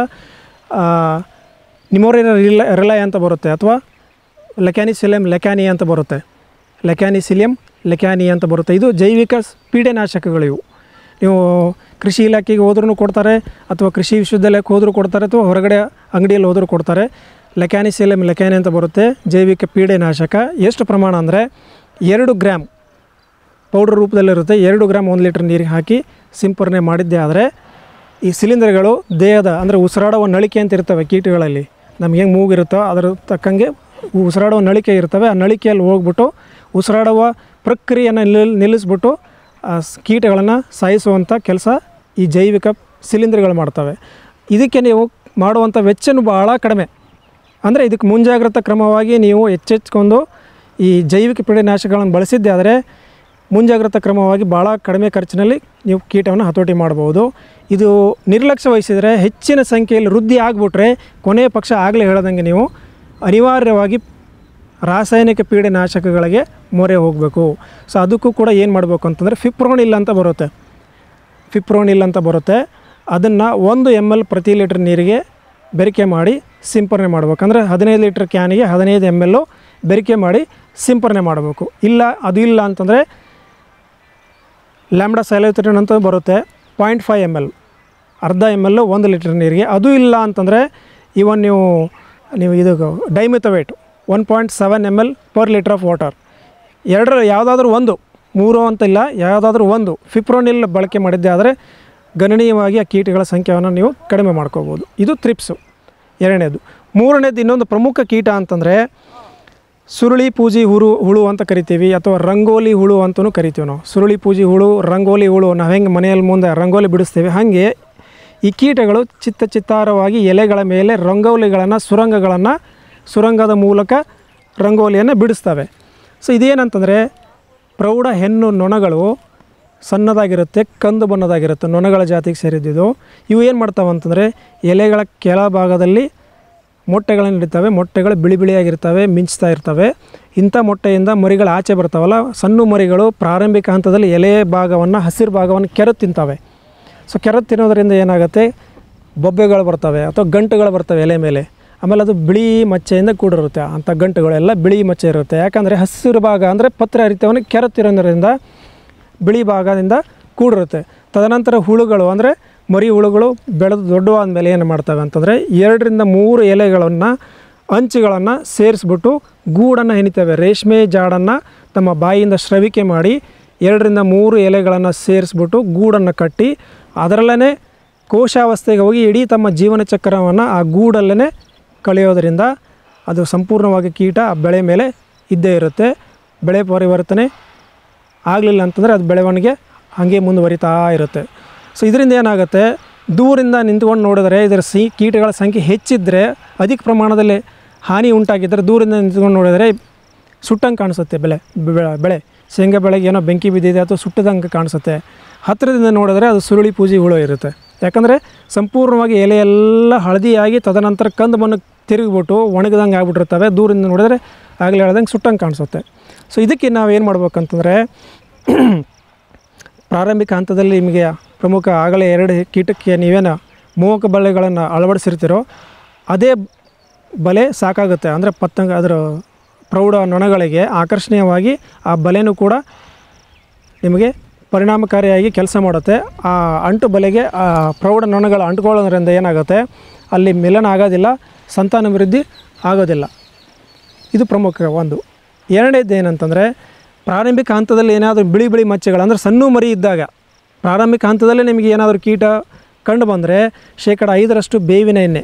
ನಿಮೋರಿನ ರಿಲ ರಿಲೈ ಅಂತ ಬರುತ್ತೆ ಅಥವಾ ಲೆಕ್ಯಾನಿಸಿಲಿಯಂ ಲೆಕ್ಯಾನಿ ಅಂತ ಬರುತ್ತೆ ಲೆಕ್ಯಾನಿಸಿಲಿಯಂ ಲೆಕ್ಯಾನಿ ಅಂತ ಬರುತ್ತೆ ಇದು ಜೈವಿಕ ಸ್- ಪೀಡೆನಾಶಕಗಳು ಇವು ನೀವು ಕೃಷಿ ಇಲಾಖೆಗೆ ಹೋದ್ರೂ ಕೊಡ್ತಾರೆ ಅಥವಾ ಕೃಷಿ ವಿಶ್ವವಿದ್ಯಾಲಯಕ್ಕೆ ಹೋದರೂ ಕೊಡ್ತಾರೆ ಅಥವಾ ಹೊರಗಡೆ ಅಂಗಡಿಯಲ್ಲಿ ಹೋದರೂ ಕೊಡ್ತಾರೆ ಲೆಕ್ಯಾನಿಸಿಲಿಯಂ ಲೆಕ್ಯಾನಿ ಅಂತ ಬರುತ್ತೆ ಜೈವಿಕ ಪೀಡೆನಾಶಕ ಎಷ್ಟು ಪ್ರಮಾಣ ಅಂದರೆ ಎರಡು ಗ್ರಾಮ್ ಪೌಡ್ರ್ ರೂಪದಲ್ಲಿರುತ್ತೆ ಎರಡು ಗ್ರಾಮ್ ಒಂದು ಲೀಟ್ರ್ ನೀರಿಗೆ ಹಾಕಿ ಸಿಂಪರಣೆ ಮಾಡಿದ್ದೇ ಆದರೆ ಈ ಸಿಲಿಂಡರ್ಗಳು ದೇಹದ ಅಂದರೆ ಉಸಿರಾಡುವ ನಳಿಕೆ ಅಂತ ಇರ್ತವೆ ಕೀಟಗಳಲ್ಲಿ ನಮ್ಗೆ ಹೆಂಗೆ ಮೂಗಿರುತ್ತೋ ಅದರ ತಕ್ಕಂಗೆ ಉಸಿರಾಡುವ ನಳಿಕೆ ಇರ್ತವೆ ಆ ನಳಿಕೆಯಲ್ಲಿ ಹೋಗ್ಬಿಟ್ಟು ಉಸಿರಾಡುವ ಪ್ರಕ್ರಿಯೆಯನ್ನು ನಿಲ್ ನಿಲ್ಲಿಸ್ಬಿಟ್ಟು ಆ ಸ್- ಕೀಟಗಳನ್ನು ಸಾಯಿಸುವಂಥ ಕೆಲಸ ಈ ಜೈವಿಕ ಸಿಲಿಂಡರ್ಗಳು ಮಾಡ್ತವೆ ಇದಕ್ಕೆ ನೀವು ಮಾಡುವಂಥ ವೆಚ್ಚನೂ ಭಾಳ ಕಡಿಮೆ ಅಂದರೆ ಇದಕ್ಕೆ ಮುಂಜಾಗ್ರತಾ ಕ್ರಮವಾಗಿ ನೀವು ಎಚ್ಚೆಚ್ಕೊಂಡು ಈ ಜೈವಿಕ ಪೀಡೆನಾಶಕಗಳನ್ನು ಬಳಸಿದ್ದೆ ಆದರೆ ಮುಂಜಾಗ್ರತಾ ಕ್ರಮವಾಗಿ ಭಾಳ ಕಡಿಮೆ ಖರ್ಚಿನಲ್ಲಿ ನೀವು ಕೀಟವನ್ನು ಹತೋಟಿ ಮಾಡ್ಬೋದು ಇದು ನಿರ್ಲಕ್ಷ್ಯ ವಹಿಸಿದರೆ ಹೆಚ್ಚಿನ ಸಂಖ್ಯೆಯಲ್ಲಿ ವೃದ್ಧಿ ಆಗಿಬಿಟ್ರೆ ಕೊನೆಯ ಪಕ್ಷ ಆಗಲೇ ಹೇಳ್ದಂಗೆ ನೀವು ಅನಿವಾರ್ಯವಾಗಿ ರಾಸಾಯನಿಕ ಪೀಡೆನಾಶಕಗಳಿಗೆ ಮೊರೆ ಹೋಗಬೇಕು ಸೊ ಅದಕ್ಕೂ ಕೂಡ ಏನು ಮಾಡಬೇಕು ಅಂತಂದರೆ ಫಿಪ್ರೋನಿಲ್ ಅಂತ ಬರುತ್ತೆ ಫಿಪ್ರೋನಿಲ್ ಅಂತ ಬರುತ್ತೆ ಅದನ್ನು ಒಂದು ಎಮ್ ಎಲ್ ಪ್ರತಿ ಲೀಟ್ರ್ ನೀರಿಗೆ ಬೆರಿಕೆ ಮಾಡಿ ಸಿಂಪರಣೆ ಮಾಡಬೇಕು ಅಂದರೆ ಹದಿನೈದು ಲೀಟ್ರ್ ಕ್ಯಾನಿಗೆ ಹದಿನೈದು ಎಮ್ ಎಲ್ಲು ಬೆರಿಕೆ ಮಾಡಿ ಸಿಂಪರಣೆ ಮಾಡಬೇಕು ಇಲ್ಲ ಅದು ಇಲ್ಲ ಅಂತಂದರೆ ಲ್ಯಾಂಬ್ಡಾ ಸೈಲೋತ್ರಿನ್ ಅಂತ ಬರುತ್ತೆ ಪಾಯಿಂಟ್ ಫೈವ್ ಎಮ್ ಎಲ್ ಅರ್ಧ ಎಮ್ ಎಲ್ಲು ಒಂದು ಲೀಟ್ರ್ ನೀರಿಗೆ ಅದು ಇಲ್ಲ ಅಂತಂದರೆ ಇವನ್ ನೀವು ನೀವು ಇದು dimethoate one point seven M L per litre of water ಎರಡರ ಯಾವುದಾದ್ರೂ ಒಂದು ಮೂರು ಅಂತಿಲ್ಲ ಯಾವುದಾದ್ರೂ ಒಂದು ಫಿಪ್ರೋನಿಲ್ ಬಳಕೆ ಮಾಡಿದ್ದೆ ಆದರೆ ಗಣನೀಯವಾಗಿ ಆ ಕೀಟಗಳ ಸಂಖ್ಯೆಯನ್ನು ನೀವು ಕಡಿಮೆ ಮಾಡ್ಕೋಬೋದು ಇದು ತ್ರಿಪ್ಸು ಎರಡನೇದು ಮೂರನೇದು ಇನ್ನೊಂದು ಪ್ರಮುಖ ಕೀಟ ಅಂತಂದರೆ ಸುರುಳಿ ಪೂಜಿ ಹುಳು ಹುಳು ಅಂತ ಕರಿತೀವಿ ಅಥವಾ ರಂಗೋಲಿ ಹುಳು ಅಂತಲೂ ಕರಿತೀವಿ ನಾವು ಸುರುಳಿ ಪೂಜಿ ಹುಳು ರಂಗೋಲಿ ಹುಳು ನಾವು ಹೆಂಗೆ ಮನೆಯಲ್ಲಿ ಮುಂದೆ ರಂಗೋಲಿ ಬಿಡಿಸ್ತೀವಿ ಹಾಗೆ ಈ ಕೀಟಗಳು ಚಿತ್ತ ಚಿತ್ತಾರವಾಗಿ ಎಲೆಗಳ ಮೇಲೆ ರಂಗೋಲಿಗಳನ್ನು ಸುರಂಗಗಳನ್ನು ಸುರಂಗದ ಮೂಲಕ ರಂಗೋಲಿಯನ್ನು ಬಿಡಿಸ್ತವೆ ಸೊ ಇದೇನಂತಂದರೆ ಪ್ರೌಢ ಹೆಣ್ಣು ನೊಣಗಳು ಸಣ್ಣದಾಗಿರುತ್ತೆ ಕಂದು ಬಣ್ಣದಾಗಿರುತ್ತೆ ನೊಣಗಳ ಜಾತಿಗೆ ಸೇರಿದ್ದಿದ್ದು ಇವು ಏನು ಮಾಡ್ತಾವೆ ಅಂತಂದರೆ ಎಲೆಗಳ ಕೆಳಭಾಗದಲ್ಲಿ ಮೊಟ್ಟೆಗಳನ್ನು ಇಡ್ತವೆ ಮೊಟ್ಟೆಗಳು ಬಿಳಿ ಬಿಳಿಯಾಗಿರ್ತವೆ ಮಿಂಚ್ತಾ ಇರ್ತವೆ ಇಂಥ ಮೊಟ್ಟೆಯಿಂದ ಮರಿಗಳು ಆಚೆ ಬರ್ತಾವಲ್ಲ ಸಣ್ಣ ಮರಿಗಳು ಪ್ರಾರಂಭಿಕ ಹಂತದಲ್ಲಿ ಎಲೆ ಭಾಗವನ್ನು ಹಸಿರು ಭಾಗವನ್ನು ಕೆರೆದು ತಿಂತವೆ ಸೊ ಕೆರೆದು ತಿನ್ನೋದ್ರಿಂದ ಏನಾಗುತ್ತೆ ಬೊಬ್ಬೆಗಳು ಬರ್ತವೆ ಅಥವಾ ಗಂಟುಗಳು ಬರ್ತವೆ ಎಲೆ ಮೇಲೆ ಆಮೇಲೆ ಅದು ಬಿಳಿ ಮಚ್ಚೆಯಿಂದ ಕೂಡಿರುತ್ತೆ ಅಂಥ ಗಂಟುಗಳೆಲ್ಲ ಬಿಳಿ ಮಚ್ಚೆ ಇರುತ್ತೆ ಯಾಕಂದರೆ ಹಸಿರು ಭಾಗ ಅಂದರೆ ಪತ್ರ ಹರಿತವನ್ನು ಕೆರೆತಿರೋದ್ರಿಂದ ಬಿಳಿ ಭಾಗದಿಂದ ಕೂಡಿರುತ್ತೆ ತದನಂತರ ಹುಳುಗಳು ಅಂದರೆ ಮರಿ ಹುಳುಗಳು ಬೆಳೆದು ದೊಡ್ಡವಾದ ಮೇಲೆ ಏನು ಮಾಡ್ತವೆ ಅಂತಂದರೆ ಎರಡರಿಂದ ಮೂರು ಎಲೆಗಳನ್ನು ಅಂಚುಗಳನ್ನು ಸೇರಿಸ್ಬಿಟ್ಟು ಗೂಡನ್ನು ಹೆಣಿತವೆ ರೇಷ್ಮೆ ಜಾಡನ್ನು ತಮ್ಮ ಬಾಯಿಯಿಂದ ಸ್ರವಿಕೆ ಮಾಡಿ ಎರಡರಿಂದ ಮೂರು ಎಲೆಗಳನ್ನು ಸೇರಿಸ್ಬಿಟ್ಟು ಗೂಡನ್ನು ಕಟ್ಟಿ ಅದರಲ್ಲೇ ಕೋಶಾವಸ್ಥೆಗೆ ಹೋಗಿ ಇಡೀ ತಮ್ಮ ಜೀವನ ಚಕ್ರವನ್ನು ಆ ಗೂಡಲ್ಲೇ ಕಳೆಯೋದರಿಂದ ಅದು ಸಂಪೂರ್ಣವಾಗಿ ಕೀಟ ಆ ಬೆಳೆ ಮೇಲೆ ಇದ್ದೇ ಇರುತ್ತೆ ಬೆಳೆ ಪರಿವರ್ತನೆ ಆಗಲಿಲ್ಲ ಅಂತಂದರೆ ಅದು ಬೆಳವಣಿಗೆ ಹಾಗೆ ಮುಂದುವರಿತಾ ಇರುತ್ತೆ ಸೊ ಇದರಿಂದ ಏನಾಗುತ್ತೆ ದೂರಿಂದ ನಿಂತ್ಕೊಂಡು ನೋಡಿದರೆ ಇದರ ಸಿ ಕೀಟಗಳ ಸಂಖ್ಯೆ ಹೆಚ್ಚಿದ್ದರೆ ಅಧಿಕ ಪ್ರಮಾಣದಲ್ಲಿ ಹಾನಿ ಉಂಟಾಗಿದ್ದರೆ ದೂರಿಂದ ನಿಂತ್ಕೊಂಡು ನೋಡಿದರೆ ಸುಟ್ಟಂಗೆ ಕಾಣಿಸುತ್ತೆ ಬೆಳೆ ಬೆ- ಬೆಳೆ ಶೇಂಗಾ ಬೆಳೆಗೆ ಏನೋ ಬೆಂಕಿ ಬಿದ್ದಿದೆ ಅಥವಾ ಸುಟ್ಟದಂಗೆ ಕಾಣಿಸುತ್ತೆ ಹತ್ತಿರದಿಂದ ನೋಡಿದ್ರೆ ಅದು ಸುರುಳಿ ಪೂಜಿ ಹುಳು ಇರುತ್ತೆ ಯಾಕಂದರೆ ಸಂಪೂರ್ಣವಾಗಿ ಎಲೆ ಎಲ್ಲ ಹಳದಿಯಾಗಿ ತದನಂತರ ಕಂದು ಮಣ್ಣು ತಿರುಗಿಬಿಟ್ಟು ಒಣಗಿದಂಗೆ ಆಗ್ಬಿಟ್ಟಿರ್ತವೆ ದೂರಿಂದ ನೋಡಿದ್ರೆ ಆಗಲೇ ಹೇಳ್ದಂಗೆ ಸುಟ್ಟಂಗೆ ಕಾಣಿಸುತ್ತೆ ಸೊ ಇದಕ್ಕೆ ನಾವೇನು ಮಾಡ್ಬೇಕಂತಂದರೆ ಪ್ರಾರಂಭಿಕ ಹಂತದಲ್ಲಿ ನಿಮಗೆ ಪ್ರಮುಖ ಆಗಲೇ ಎರಡು ಕೀಟಕ್ಕೆ ನೀವೇನು ಮೋಹಕ ಬಲೆಗಳನ್ನು ಅಳವಡಿಸಿರ್ತೀರೋ ಅದೇ ಬಲೆ ಸಾಕಾಗುತ್ತೆ ಅಂದರೆ ಪತಂಗ ಅದರ ಪ್ರೌಢ ನೊಣಗಳಿಗೆ ಆಕರ್ಷಣೀಯವಾಗಿ ಆ ಬಲೆನೂ ಕೂಡ ನಿಮಗೆ ಪರಿಣಾಮಕಾರಿಯಾಗಿ ಕೆಲಸ ಮಾಡುತ್ತೆ ಆ ಅಂಟು ಬಲೆಗೆ ಆ ಪ್ರೌಢ ನೊಣಗಳು ಅಂಟ್ಕೊಳ್ಳೋದ್ರಿಂದ ಏನಾಗುತ್ತೆ ಅಲ್ಲಿ ಮಿಲನ ಆಗೋದಿಲ್ಲ ಸಂತಾನಾಭಿವೃದ್ಧಿ ಆಗೋದಿಲ್ಲ ಇದು ಪ್ರಮುಖ ಒಂದು ಎರಡನೇದು ಏನಂತಂದರೆ ಪ್ರಾರಂಭಿಕ ಹಂತದಲ್ಲಿ ಏನಾದರೂ ಬಿಳಿ ಬಿಳಿ ಮಚ್ಚೆಗಳು ಅಂದರೆ ಸಣ್ಣ ಮರಿ ಇದ್ದಾಗ ಪ್ರಾರಂಭಿಕ ಹಂತದಲ್ಲೇ ನಿಮಗೆ ಏನಾದರೂ ಕೀಟ ಕಂಡು ಬಂದರೆ ಶೇಕಡ ಐದರಷ್ಟು ಬೇವಿನ ಎಣ್ಣೆ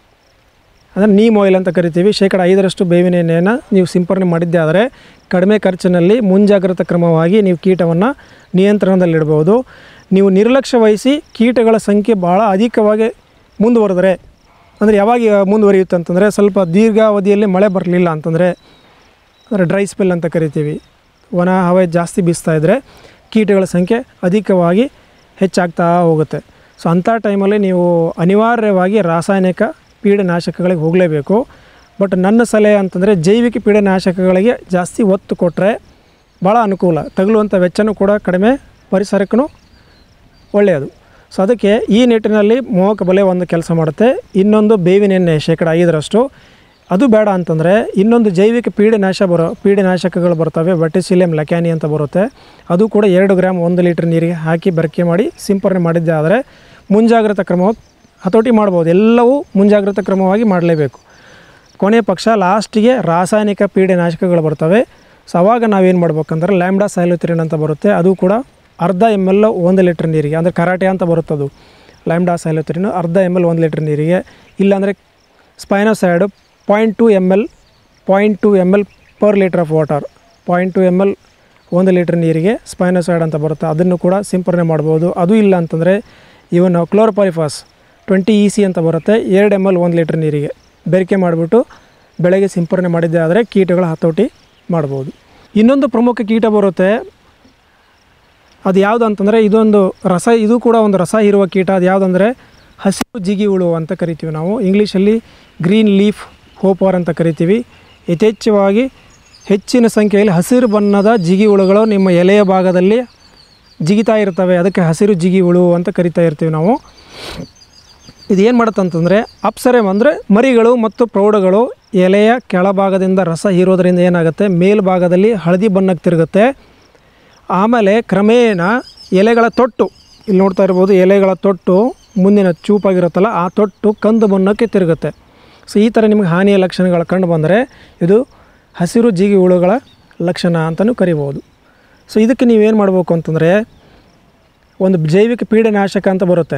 ಅಂದರೆ ನೀಮ್ ಆಯಿಲ್ ಅಂತ ಕರಿತೀವಿ ಶೇಕಡ ಐದರಷ್ಟು ಬೇವಿನ ಎಣ್ಣೆಯನ್ನು ನೀವು ಸಿಂಪರಣೆ ಮಾಡಿದ್ದೇ ಆದರೆ ಕಡಿಮೆ ಖರ್ಚಿನಲ್ಲಿ ಮುಂಜಾಗ್ರತಾ ಕ್ರಮವಾಗಿ ನೀವು ಕೀಟವನ್ನು ನಿಯಂತ್ರಣದಲ್ಲಿಡ್ಬೋದು ನೀವು ನಿರ್ಲಕ್ಷ್ಯ ವಹಿಸಿ ಕೀಟಗಳ ಸಂಖ್ಯೆ ಭಾಳ ಅಧಿಕವಾಗಿ ಮುಂದುವರೆದರೆ ಅಂದರೆ ಯಾವಾಗ ಮುಂದುವರಿಯುತ್ತೆ ಅಂತಂದರೆ ಸ್ವಲ್ಪ ದೀರ್ಘಾವಧಿಯಲ್ಲಿ ಮಳೆ ಬರಲಿಲ್ಲ ಅಂತಂದರೆ ಅಂದರೆ ಡ್ರೈ ಸ್ಪೆಲ್ ಅಂತ ಕರಿತೀವಿ ಒಣ ಹವೆ ಜಾಸ್ತಿ ಬೀಸ್ತಾ ಇದ್ದರೆ ಕೀಟಗಳ ಸಂಖ್ಯೆ ಅಧಿಕವಾಗಿ ಹೆಚ್ಚಾಗ್ತಾ ಹೋಗುತ್ತೆ ಸೊ ಅಂಥ ಟೈಮಲ್ಲಿ ನೀವು ಅನಿವಾರ್ಯವಾಗಿ ರಾಸಾಯನಿಕ ಪೀಡನಾಶಕಗಳಿಗೆ ಹೋಗಲೇಬೇಕು ಬಟ್ ನನ್ನ ಸಲಹೆ ಅಂತಂದರೆ ಜೈವಿಕ ಪೀಡನಾಶಕಗಳಿಗೆ ಜಾಸ್ತಿ ಒತ್ತು ಕೊಟ್ಟರೆ ಭಾಳ ಅನುಕೂಲ ತಗಲುವಂಥ ವೆಚ್ಚನೂ ಕೂಡ ಕಡಿಮೆ ಪರಿಸರಕ್ಕೂ ಒಳ್ಳೆಯದು ಸೊ ಅದಕ್ಕೆ ಈ ನಿಟ್ಟಿನಲ್ಲಿ ಮೋಹಕ ಬಲೆ ಒಂದು ಕೆಲಸ ಮಾಡುತ್ತೆ ಇನ್ನೊಂದು ಬೇವಿನ ಎಣ್ಣೆ ಶೇಕಡ ಐದರಷ್ಟು ಅದು ಬೇಡ ಅಂತಂದರೆ ಇನ್ನೊಂದು ಜೈವಿಕ ಪೀಡನಾಶ ಬರೋ ಪೀಡನಾಶಕಗಳು ಬರ್ತವೆ ಬಟಿಸಿಲಿಯಂ ಲಕ್ಯಾನಿ ಅಂತ ಬರುತ್ತೆ ಅದು ಕೂಡ ಎರಡು ಗ್ರಾಮ್ ಒಂದು ಲೀಟ್ರ್ ನೀರಿಗೆ ಹಾಕಿ ಬೆರಕೆ ಮಾಡಿ ಸಿಂಪರಣೆ ಮಾಡಿದ್ದೆ ಆದರೆ ಮುಂಜಾಗ್ರತಾ ಕ್ರಮ ಹತೋಟಿ ಮಾಡ್ಬೋದು ಎಲ್ಲವೂ ಮುಂಜಾಗ್ರತಾ ಕ್ರಮವಾಗಿ ಮಾಡಲೇಬೇಕು ಕೊನೆಯ ಪಕ್ಷ ಲಾಸ್ಟಿಗೆ ರಾಸಾಯನಿಕ ಪೀಡನಾಶಕಗಳು ಬರ್ತವೆ ಸೊ ಅವಾಗ ನಾವೇನು ಮಾಡ್ಬೇಕಂದ್ರೆ ಲ್ಯಾಂಬ್ಡಾ ಸೈಲೋತಿರಿನ್ ಅಂತ ಬರುತ್ತೆ ಅದು ಕೂಡ ಅರ್ಧ ಎಮ್ ಎಲ್ ಒಂದು ಲೀಟ್ರ್ ನೀರಿಗೆ ಅಂದರೆ ಕರಾಟೆ ಅಂತ ಬರುತ್ತದು ಲ್ಯಾಂಬ್ಡಾ ಸೈಲೋತಿರಿನ್ ಅರ್ಧ ಎಮ್ ಎಲ್ ಒಂದು ಲೀಟ್ರ್ ನೀರಿಗೆ ಇಲ್ಲಾಂದರೆ spinosad point two M L point two M L per litre of water point two M L ಒಂದು ಲೀಟ್ರ್ ನೀರಿಗೆ ಸ್ಪೈನೋಸೈಡ್ ಅಂತ ಬರುತ್ತೆ ಅದನ್ನು ಕೂಡ ಸಿಂಪರಣೆ ಮಾಡ್ಬೋದು ಅದು ಇಲ್ಲ ಅಂತಂದರೆ ಇವನ್ ಕ್ಲೋರೋಪರಿಫಾಸ್ ಟ್ವೆಂಟಿ ಇ ಸಿ ಅಂತ ಬರುತ್ತೆ ಎರಡು ಎಮ್ ಎಲ್ ಒಂದು ಲೀಟ್ರ್ ನೀರಿಗೆ ಬೆರಿಕೆ ಮಾಡಿಬಿಟ್ಟು ಬೆಳೆಗೆ ಸಿಂಪರಣೆ ಮಾಡಿದ್ದೆ ಆದರೆ ಕೀಟಗಳ ಹತೋಟಿ ಮಾಡ್ಬೋದು ಇನ್ನೊಂದು ಪ್ರಮುಖ ಕೀಟ ಬರುತ್ತೆ ಅದು ಯಾವುದು ಅಂತಂದರೆ ಇದೊಂದು ರಸ ಇದು ಕೂಡ ಒಂದು ರಸ ಇರುವ ಕೀಟ ಅದು ಯಾವುದಂದರೆ ಹಸಿರು ಜಿಗಿ ಹುಳು ಅಂತ ಕರಿತೀವಿ ನಾವು ಇಂಗ್ಲೀಷಲ್ಲಿ ಗ್ರೀನ್ ಲೀಫ್ ಹೋಪರ್ ಅಂತ ಕರಿತೀವಿ ಯಥೇಚ್ಛವಾಗಿ ಹೆಚ್ಚಿನ ಸಂಖ್ಯೆಯಲ್ಲಿ ಹಸಿರು ಬಣ್ಣದ ಜಿಗಿ ಹುಳುಗಳು ನಿಮ್ಮ ಎಲೆಯ ಭಾಗದಲ್ಲಿ ಜಿಗಿತಾ ಇರ್ತವೆ ಅದಕ್ಕೆ ಹಸಿರು ಜಿಗಿ ಹುಳು ಅಂತ ಕರಿತಾ ಇರ್ತೀವಿ ನಾವು ಇದು ಏನು ಮಾಡುತ್ತೆ ಅಂತಂದರೆ ಅಪ್ಸರೆ ಅಂದರೆ ಮರಿಗಳು ಮತ್ತು ಪ್ರೌಢಗಳು ಎಲೆಯ ಕೆಳಭಾಗದಿಂದ ರಸ ಹೀರೋದ್ರಿಂದ ಏನಾಗುತ್ತೆ ಮೇಲ್ಭಾಗದಲ್ಲಿ ಹಳದಿ ಬಣ್ಣಕ್ಕೆ ತಿರುಗುತ್ತೆ ಆಮೇಲೆ ಕ್ರಮೇಣ ಎಲೆಗಳ ತೊಟ್ಟು ಇಲ್ಲಿ ನೋಡ್ತಾ ಇರ್ಬೋದು ಎಲೆಗಳ ತೊಟ್ಟು ಮುಂದಿನ ಚೂಪಾಗಿರುತ್ತಲ್ಲ ಆ ತೊಟ್ಟು ಕಂದು ಬಣ್ಣಕ್ಕೆ ತಿರುಗುತ್ತೆ ಸೊ ಈ ಥರ ನಿಮಗೆ ಹಾನಿಯ ಲಕ್ಷಣಗಳು ಕಂಡು ಬಂದರೆ ಇದು ಹಸಿರು ಜಿಗಿ ಹುಳುಗಳ ಲಕ್ಷಣ ಅಂತಲೂ ಕರಿಬೋದು ಸೊ ಇದಕ್ಕೆ ನೀವೇನು ಮಾಡಬೇಕು ಅಂತಂದರೆ ಒಂದು ಜೈವಿಕ ಪೀಡನಾಶಕ ಅಂತ ಬರುತ್ತೆ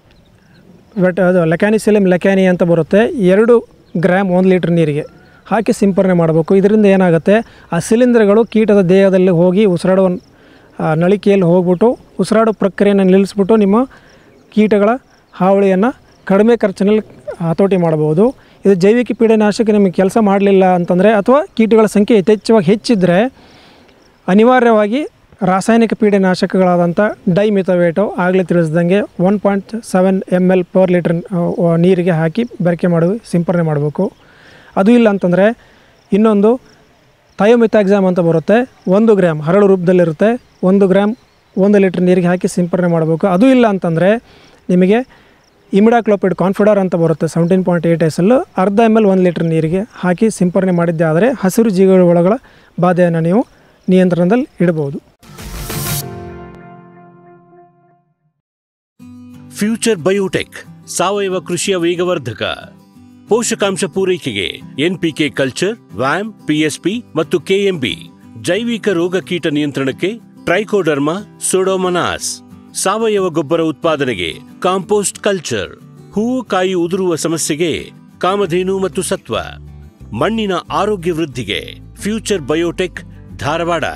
ಬಟ್ ಅದು ಲೆಕ್ಯಾನಿಸಿಲಮ್ ಲೆಕ್ಯಾನಿ ಅಂತ ಬರುತ್ತೆ ಎರಡು ಗ್ರಾಮ್ ಒಂದು ಲೀಟ್ರ್ ನೀರಿಗೆ ಹಾಕಿ ಸಿಂಪರಣೆ ಮಾಡಬೇಕು ಇದರಿಂದ ಏನಾಗುತ್ತೆ ಆ ಸಿಲಿಂಡರ್ಗಳು ಕೀಟದ ದೇಹದಲ್ಲಿ ಹೋಗಿ ಉಸಿರಾಡುವ ಆ, ನಳಿಕೆಯಲ್ಲಿ ಹೋಗ್ಬಿಟ್ಟು ಉಸಿರಾಡೋ ಪ್ರಕ್ರಿಯೆಯನ್ನು ನಿಲ್ಲಿಸ್ಬಿಟ್ಟು ನಿಮ್ಮ ಕೀಟಗಳ ಹಾವಳಿಯನ್ನು ಕಡಿಮೆ ಖರ್ಚಿನಲ್ಲಿ ಹತೋಟಿ ಮಾಡಬಹುದು ಇದು ಜೈವಿಕ ಪೀಡನಾಶಕ ನಿಮಗೆ ಕೆಲಸ ಮಾಡಲಿಲ್ಲ ಅಂತಂದರೆ ಅಥವಾ ಕೀಟಗಳ ಸಂಖ್ಯೆ ಯಥೇಚ್ಛವಾಗಿ ಹೆಚ್ಚಿದ್ದರೆ ಅನಿವಾರ್ಯವಾಗಿ ರಾಸಾಯನಿಕ ಪೀಡನಾಶಕಗಳಾದಂಥ ಡೈಮಿಥವೇಟು ಆಗಲೇ ತಿಳಿಸ್ದಂಗೆ one point seven M L per litre ನೀರಿಗೆ ಹಾಕಿ ಬೆರಕೆ ಮಾಡಿ ಸಿಂಪರಣೆ ಮಾಡಬೇಕು ಅದು ಇಲ್ಲ ಅಂತಂದರೆ ಇನ್ನೊಂದು ಥಯೋಮಿಥಾಕ್ಸಾಮ್ ಅಂತ ಬರುತ್ತೆ ಒಂದು ಗ್ರಾಮ್ ಹರಳು ರೂಪದಲ್ಲಿರುತ್ತೆ ಒಂದು ಗ್ರಾಮ್ ಒಂದು ಲೀಟ್ರ್ ನೀರಿಗೆ ಹಾಕಿ ಸಿಂಪರಣೆ ಮಾಡಬೇಕು ಅದು ಇಲ್ಲ ಅಂತಂದರೆ ನಿಮಗೆ ಇಮಿಡಾಕ್ಲೋಪಿಡ್ ಕಾನ್ಫಿಡರ್ ಅಂತ ಬರುತ್ತೆ ಸೆವೆಂಟೀನ್ ಪಾಯಿಂಟ್ ಏಯ್ಟ್ ಎಸ್ ಎಲ್ಲು ಅರ್ಧ ಎಮ್ ಎಲ್ ಒಂದು ಲೀಟ್ರ್ ನೀರಿಗೆ ಹಾಕಿ ಸಿಂಪರಣೆ ಮಾಡಿದ್ದೆ ಆದರೆ ಹಸಿರು ಜೀವಿಗಳ ಬಾಧೆಯನ್ನು ನೀವು ನಿಯಂತ್ರಣದಲ್ಲಿ ಇಡಬಹುದು ಫ್ಯೂಚರ್ ಬಯೋಟೆಕ್ ಸಾವಯವ ಕೃಷಿಯ ವೇಗವರ್ಧಕ ಪೋಷಕಾಂಶ ಪೂರೈಕೆಗೆ ಎನ್ಪಿಕೆ ಕಲ್ಚರ್ ವ್ಯಾಮ್ ಪಿಎಸ್ಪಿ ಮತ್ತು ಕೆಎಂಬಿ ಜೈವಿಕ ರೋಗ ಕೀಟ ನಿಯಂತ್ರಣಕ್ಕೆ ಟ್ರೈಕೋಡರ್ಮಾ ಸೊಡೋಮನಾಸ್ ಸಾವಯವ ಗೊಬ್ಬರ ಉತ್ಪಾದನೆಗೆ ಕಾಂಪೋಸ್ಟ್ ಕಲ್ಚರ್ ಹೂವು ಕಾಯಿ ಉದುರುವ ಸಮಸ್ಯೆಗೆ ಕಾಮಧೇನು ಮತ್ತು ಸತ್ವ ಮಣ್ಣಿನ ಆರೋಗ್ಯ ವೃದ್ಧಿಗೆ ಫ್ಯೂಚರ್ ಬಯೋಟೆಕ್ ಧಾರವಾಡ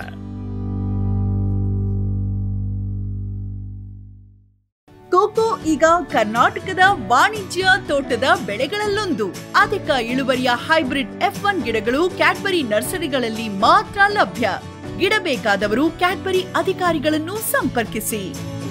ಕೋಕೋ ಈಗ ಕರ್ನಾಟಕದ ವಾಣಿಜ್ಯ ತೋಟದ ಬೆಳೆಗಳಲ್ಲೊಂದು ಅಧಿಕ ಇಳುವರಿಯ ಹೈಬ್ರಿಡ್ ಎಫ್ ಒನ್ ಗಿಡಗಳು ಕ್ಯಾಡ್ಬರಿ ನರ್ಸರಿಗಳಲ್ಲಿ ಮಾತ್ರ ಲಭ್ಯ ಗಿಡ ಬೇಕಾದವರು ಕ್ಯಾಡ್ಬರಿ ಅಧಿಕಾರಿಗಳನ್ನು ಸಂಪರ್ಕಿಸಿ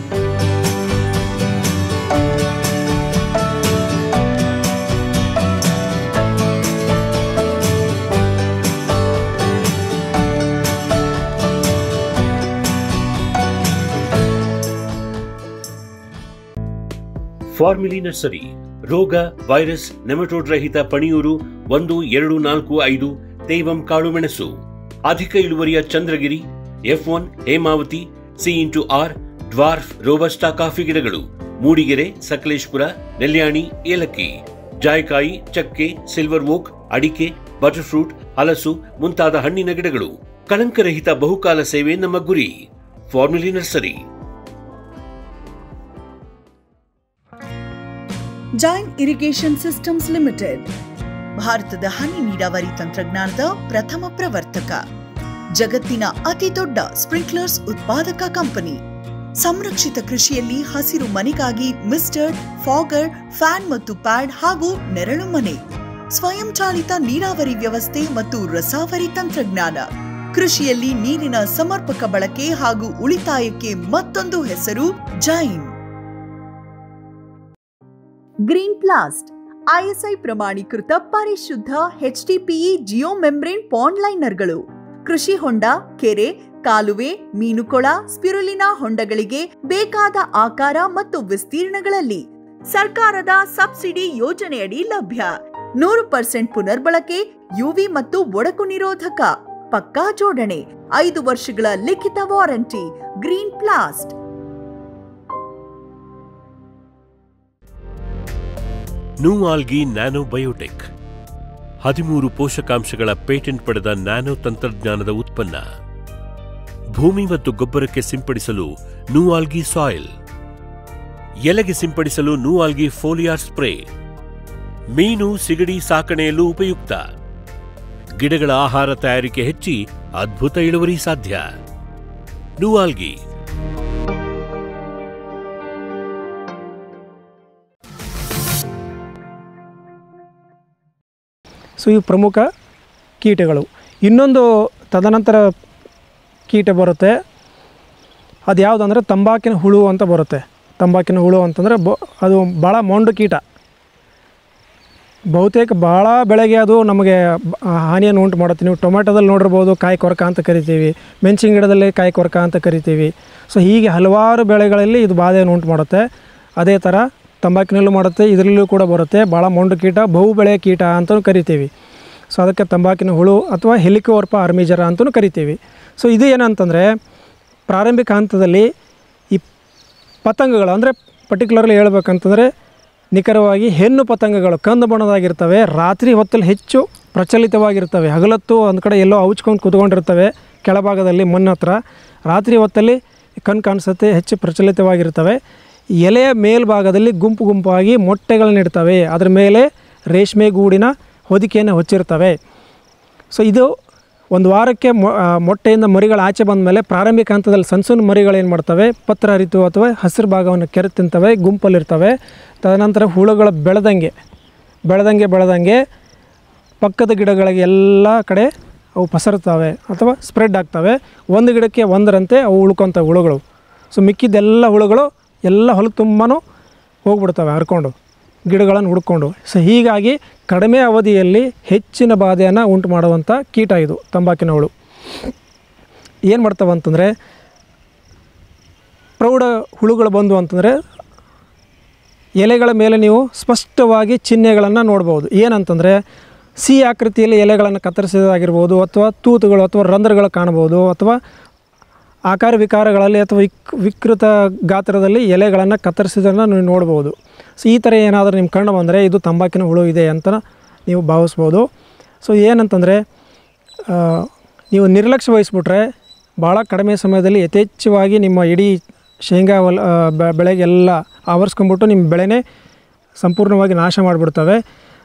ಫಾರ್ಮಿಲಿ ನರ್ಸರಿ ರೋಗ ವೈರಸ್ ನೆಮಟೋಡ್ ರಹಿತ ಪಣಿಯೂರು ಒಂದು ಎರಡು ನಾಲ್ಕು ಐದು ತೇವಂ ಕಾಳುಮೆಣಸು ಅಧಿಕ ಇಳುವರಿಯ Chandragiri F one Hemavathi C into R dwarf robusta coffee ಗಿಡಗಳು ಮೂಡಿಗೆರೆ ಸಕಲೇಶ್ಪುರ ನೆಲ್ಯಾಣಿ ಏಲಕ್ಕಿ ಜಾಯ್ಕಾಯಿ ಚಕ್ಕೆ ಸಿಲ್ವರ್ ಓಕ್ ಅಡಿಕೆ ಬಟರ್ಫ್ರೂಟ್ ಹಲಸು ಮುಂತಾದ ಹಣ್ಣಿನ ಗಿಡಗಳು ಕಳಂಕರಹಿತ ಬಹುಕಾಲ ಸೇವೆ ನಮ್ಮ ಗುರಿ ಫಾರ್ಮಿಲಿ nursery Jain irrigation systems limited ಭಾರತದ ಹನಿ ನೀರಾವರಿ ತಂತ್ರಜ್ಞಾನದ ಪ್ರಥಮ ಪ್ರವರ್ತಕ ಜಗತ್ತಿನ ಅತಿ ದೊಡ್ಡ ಸ್ಪ್ರಿಂಕ್ಲರ್ಸ್ ಉತ್ಪಾದಕ ಕಂಪನಿ ಸಂರಕ್ಷಿತ ಕೃಷಿಯಲ್ಲಿ ಹಸಿರು ಮನೆಗಾಗಿ ಮಿಸ್ಟರ್ ಫಾಗರ್ ಫ್ಯಾನ್ ಮತ್ತು ಪ್ಯಾಡ್ ಹಾಗೂ ನೆರಳು ಮನೆ ಸ್ವಯಂಚಾಲಿತ ನೀರಾವರಿ ವ್ಯವಸ್ಥೆ ಮತ್ತು ರಸಾವರಿ ತಂತ್ರಜ್ಞಾನ ಕೃಷಿಯಲ್ಲಿ ನೀರಿನ ಸಮರ್ಪಕ ಬಳಕೆ ಹಾಗೂ ಉಳಿತಾಯಕ್ಕೆ ಮತ್ತೊಂದು ಹೆಸರು ಜೈನ್ ಗ್ರೀನ್ ಪ್ಲಾಸ್ಟ್ ಐಎಸ್ಐ ಪ್ರಮಾಣೀಕೃತ ಪರಿಶುದ್ಧ ಎಚ್ಡಿಪಿಇ ಜಿಯೋ ಮೆಂಬ್ರೇನ್ ಪಾಂಡ್ ಲೈನರ್ಗಳು ಕೃಷಿ ಹೊಂಡ ಕೆರೆ ಕಾಲುವೆ ಮೀನುಕೊಳ ಸ್ಪಿರುಲಿನಾ ಹೊಂಡಗಳಿಗೆ ಬೇಕಾದ ಆಕಾರ ಮತ್ತು ವಿಸ್ತೀರ್ಣಗಳಲ್ಲಿ ಸರ್ಕಾರದ ಸಬ್ಸಿಡಿ ಯೋಜನೆಯಡಿ ಲಭ್ಯ ನೂರು ಪರ್ಸೆಂಟ್ ಪುನರ್ಬಳಕೆ ಯುವಿ ಮತ್ತು ಒಡಕು ನಿರೋಧಕ ಪಕ್ಕಾ ಜೋಡಣೆ ಐದು ವರ್ಷಗಳ ಲಿಖಿತ ವಾರಂಟಿ ಗ್ರೀನ್ ಪ್ಲಾಸ್ಟ್ ನೂಆಲ್ಗಿ ನ್ಯಾನೋ ಬಯೋಟೆಕ್ ಹದಿಮೂರು ಪೋಷಕಾಂಶಗಳ ಪೇಟೆಂಟ್ ಪಡೆದ ನ್ಯಾನೋ ತಂತ್ರಜ್ಞಾನದ ಉತ್ಪನ್ನ ಭೂಮಿ ಮತ್ತು ಗೊಬ್ಬರಕ್ಕೆ ಸಿಂಪಡಿಸಲು ನೂಆಲ್ಗಿ ಸಾಯಿಲ್ ಎಲೆಗೆ ಸಿಂಪಡಿಸಲು ನೂಆಲ್ಗಿ ಫೋಲಿಯಾರ್ ಸ್ಪ್ರೇ ಮೀನು ಸಿಗಡಿ ಸಾಕಣೆಯಲ್ಲೂ ಉಪಯುಕ್ತ ಗಿಡಗಳ ಆಹಾರ ತಯಾರಿಕೆ ಹೆಚ್ಚಿ ಅದ್ಭುತ ಇಳುವರಿ ಸಾಧ್ಯ ನೂಆಲ್ಗಿ ಸೊ ಇವು ಪ್ರಮುಖ ಕೀಟಗಳು ಇನ್ನೊಂದು ತದನಂತರ ಕೀಟ ಬರುತ್ತೆ ಅದು ಯಾವುದಂದ್ರೆ ತಂಬಾಕಿನ ಹುಳು ಅಂತ ಬರುತ್ತೆ ತಂಬಾಕಿನ ಹುಳು ಅಂತಂದರೆ ಬ ಅದು ಭಾಳ ಮೊಂಡು ಕೀಟ ಬಹುತೇಕ ಭಾಳ ಬೆಳೆಗೆ ಅದು ನಮಗೆ ಬ- ಹಾನಿಯನ್ನು ಉಂಟು ಮಾಡುತ್ತೆ ನೀವು ಟೊಮೆಟೊದಲ್ಲಿ ನೋಡಿರ್ಬೋದು ಕಾಯಿ ಕೊರಕ ಅಂತ ಕರಿತೀವಿ ಮೆಣಸಿನ ಗಿಡದಲ್ಲಿ ಕಾಯಿ ಕೊರಕ ಅಂತ ಕರಿತೀವಿ ಸೊ ಹೀಗೆ ಹಲವಾರು ಬೆಳೆಗಳಲ್ಲಿ ಇದು ಬಾಧೆಯನ್ನು ಉಂಟು ಮಾಡುತ್ತೆ ಅದೇ ಥರ ತಂಬಾಕಿನಲ್ಲೂ ಮಾಡುತ್ತೆ ಇದರಲ್ಲೂ ಕೂಡ ಬರುತ್ತೆ ಭಾಳ ಮೊಂಡು ಕೀಟ ಬಹು ಬೆಳೆ ಕೀಟ ಅಂತಲೂ ಕರಿತೀವಿ ಸೊ ಅದಕ್ಕೆ ತಂಬಾಕಿನ ಹುಳು ಅಥವಾ ಹೆಲಿಕೋರ್ಪ ಆರ್ಮಿಜರ ಅಂತಲೂ ಕರಿತೀವಿ ಸೊ ಇದು ಏನಂತಂದರೆ ಪ್ರಾರಂಭಿಕ ಹಂತದಲ್ಲಿ ಈ ಪತಂಗಗಳು ಅಂದರೆ ಪರ್ಟಿಕ್ಯುಲರ್ಲಿ ಹೇಳ್ಬೇಕಂತಂದರೆ ನಿಖರವಾಗಿ ಹೆಣ್ಣು ಪತಂಗಗಳು ಕಂದು ಬಣ್ಣದಾಗಿರ್ತವೆ ರಾತ್ರಿ ಹೊತ್ತಲ್ಲಿ ಹೆಚ್ಚು ಪ್ರಚಲಿತವಾಗಿರ್ತವೆ ಹಗಲತ್ತು ಒಂದು ಕಡೆ ಎಲ್ಲೋ ಔಚ್ಕೊಂಡು ಕೂತ್ಕೊಂಡಿರ್ತವೆ ಕೆಳಭಾಗದಲ್ಲಿ ಮಣ್ಣು ಹತ್ರ ರಾತ್ರಿ ಹೊತ್ತಲ್ಲಿ ಕಣ್ಣು ಕಾಣಿಸುತ್ತೆ ಹೆಚ್ಚು ಪ್ರಚಲಿತವಾಗಿರ್ತವೆ ಎಲೆಯ ಮೇಲ್ಭಾಗದಲ್ಲಿ ಗುಂಪು ಗುಂಪಾಗಿ ಮೊಟ್ಟೆಗಳನ್ನಿಡ್ತವೆ ಅದರ ಮೇಲೆ ರೇಷ್ಮೆ ಗೂಡಿನ ಹೊದಿಕೆಯನ್ನು ಹೊಚ್ಚಿರ್ತವೆ ಸೊ ಇದು ಒಂದು ವಾರಕ್ಕೆ ಮೊ ಆ, ಮೊಟ್ಟೆಯಿಂದ ಮರಿಗಳು ಆಚೆ ಬಂದ ಮೇಲೆ ಪ್ರಾರಂಭಿಕ ಹಂತದಲ್ಲಿ ಸಣ್ಣ ಸಣ್ಣ ಮರಿಗಳು ಏನು ಮಾಡ್ತವೆ ಪತ್ರ ಹರಿತು ಅಥವಾ ಹಸಿರು ಭಾಗವನ್ನು ಕೆರೆ ತಿಂತವೆ ಗುಂಪಲ್ಲಿರ್ತವೆ ತದನಂತರ ಹುಳುಗಳು ಬೆಳೆದಂಗೆ ಬೆಳೆದಂಗೆ ಬೆಳೆದಂಗೆ ಪಕ್ಕದ ಗಿಡಗಳಿಗೆ ಎಲ್ಲ ಕಡೆ ಅವು ಪಸರುತ್ತವೆ ಅಥವಾ ಸ್ಪ್ರೆಡ್ ಆಗ್ತವೆ ಒಂದು ಗಿಡಕ್ಕೆ ಒಂದರಂತೆ ಅವು ಉಳ್ಕೊತವೆ ಹುಳುಗಳು ಸೊ ಮಿಕ್ಕಿದ್ದೆಲ್ಲ ಹುಳುಗಳು ಎಲ್ಲ ಹೊಲ ತುಂಬಾ ಹೋಗ್ಬಿಡ್ತವೆ ಹರ್ಕೊಂಡು ಗಿಡಗಳನ್ನು ಹುಡ್ಕೊಂಡು ಸೊ ಹೀಗಾಗಿ ಕಡಿಮೆ ಅವಧಿಯಲ್ಲಿ ಹೆಚ್ಚಿನ ಬಾಧೆಯನ್ನು ಉಂಟು ಮಾಡುವಂಥ ಕೀಟ ಇದು ತಂಬಾಕಿನ ಹುಳು ಏನು ಮಾಡ್ತವೆ ಅಂತಂದರೆ ಪ್ರೌಢ ಹುಳುಗಳು ಬಂದು ಅಂತಂದರೆ ಎಲೆಗಳ ಮೇಲೆ ನೀವು ಸ್ಪಷ್ಟವಾಗಿ ಚಿಹ್ನೆಗಳನ್ನು ನೋಡ್ಬೋದು ಏನಂತಂದರೆ ಸಿ ಆಕೃತಿಯಲ್ಲಿ ಎಲೆಗಳನ್ನು ಕತ್ತರಿಸಿದಾಗಿರ್ಬೋದು ಅಥವಾ ತೂತುಗಳು ಅಥವಾ ರಂಧ್ರಗಳು ಕಾಣ್ಬೋದು ಅಥವಾ ಆಕಾರ ವಿಕಾರಗಳಲ್ಲಿ ಅಥವಾ ವಿಕ್ ವಿಕೃತ ಗಾತ್ರದಲ್ಲಿ ಎಲೆಗಳನ್ನು ಕತ್ತರಿಸಿದ್ದನ್ನು ನೀವು ನೋಡ್ಬೋದು ಸೊ ಈ ಥರ ಏನಾದರೂ ನಿಮ್ಮ ಕಣ್ಣು ಬಂದರೆ ಇದು ತಂಬಾಕಿನ ಹುಳು ಇದೆ ಅಂತ ನೀವು ಭಾವಿಸ್ಬೋದು ಸೊ ಏನಂತಂದರೆ ಆ, ನೀವು ನಿರ್ಲಕ್ಷ್ಯ ವಹಿಸ್ಬಿಟ್ರೆ ಭಾಳ ಕಡಿಮೆ ಸಮಯದಲ್ಲಿ ಯಥೇಚ್ಛವಾಗಿ ನಿಮ್ಮ ಇಡೀ ಶೇಂಗಾ ಹೊಲ ಆ, ಬೆ- ಬೆಳೆಗೆಲ್ಲ ಆವರಿಸ್ಕೊಂಡ್ಬಿಟ್ಟು ನಿಮ್ಮ ಬೆಳೆನೇ ಸಂಪೂರ್ಣವಾಗಿ ನಾಶ ಮಾಡಿಬಿಡ್ತವೆ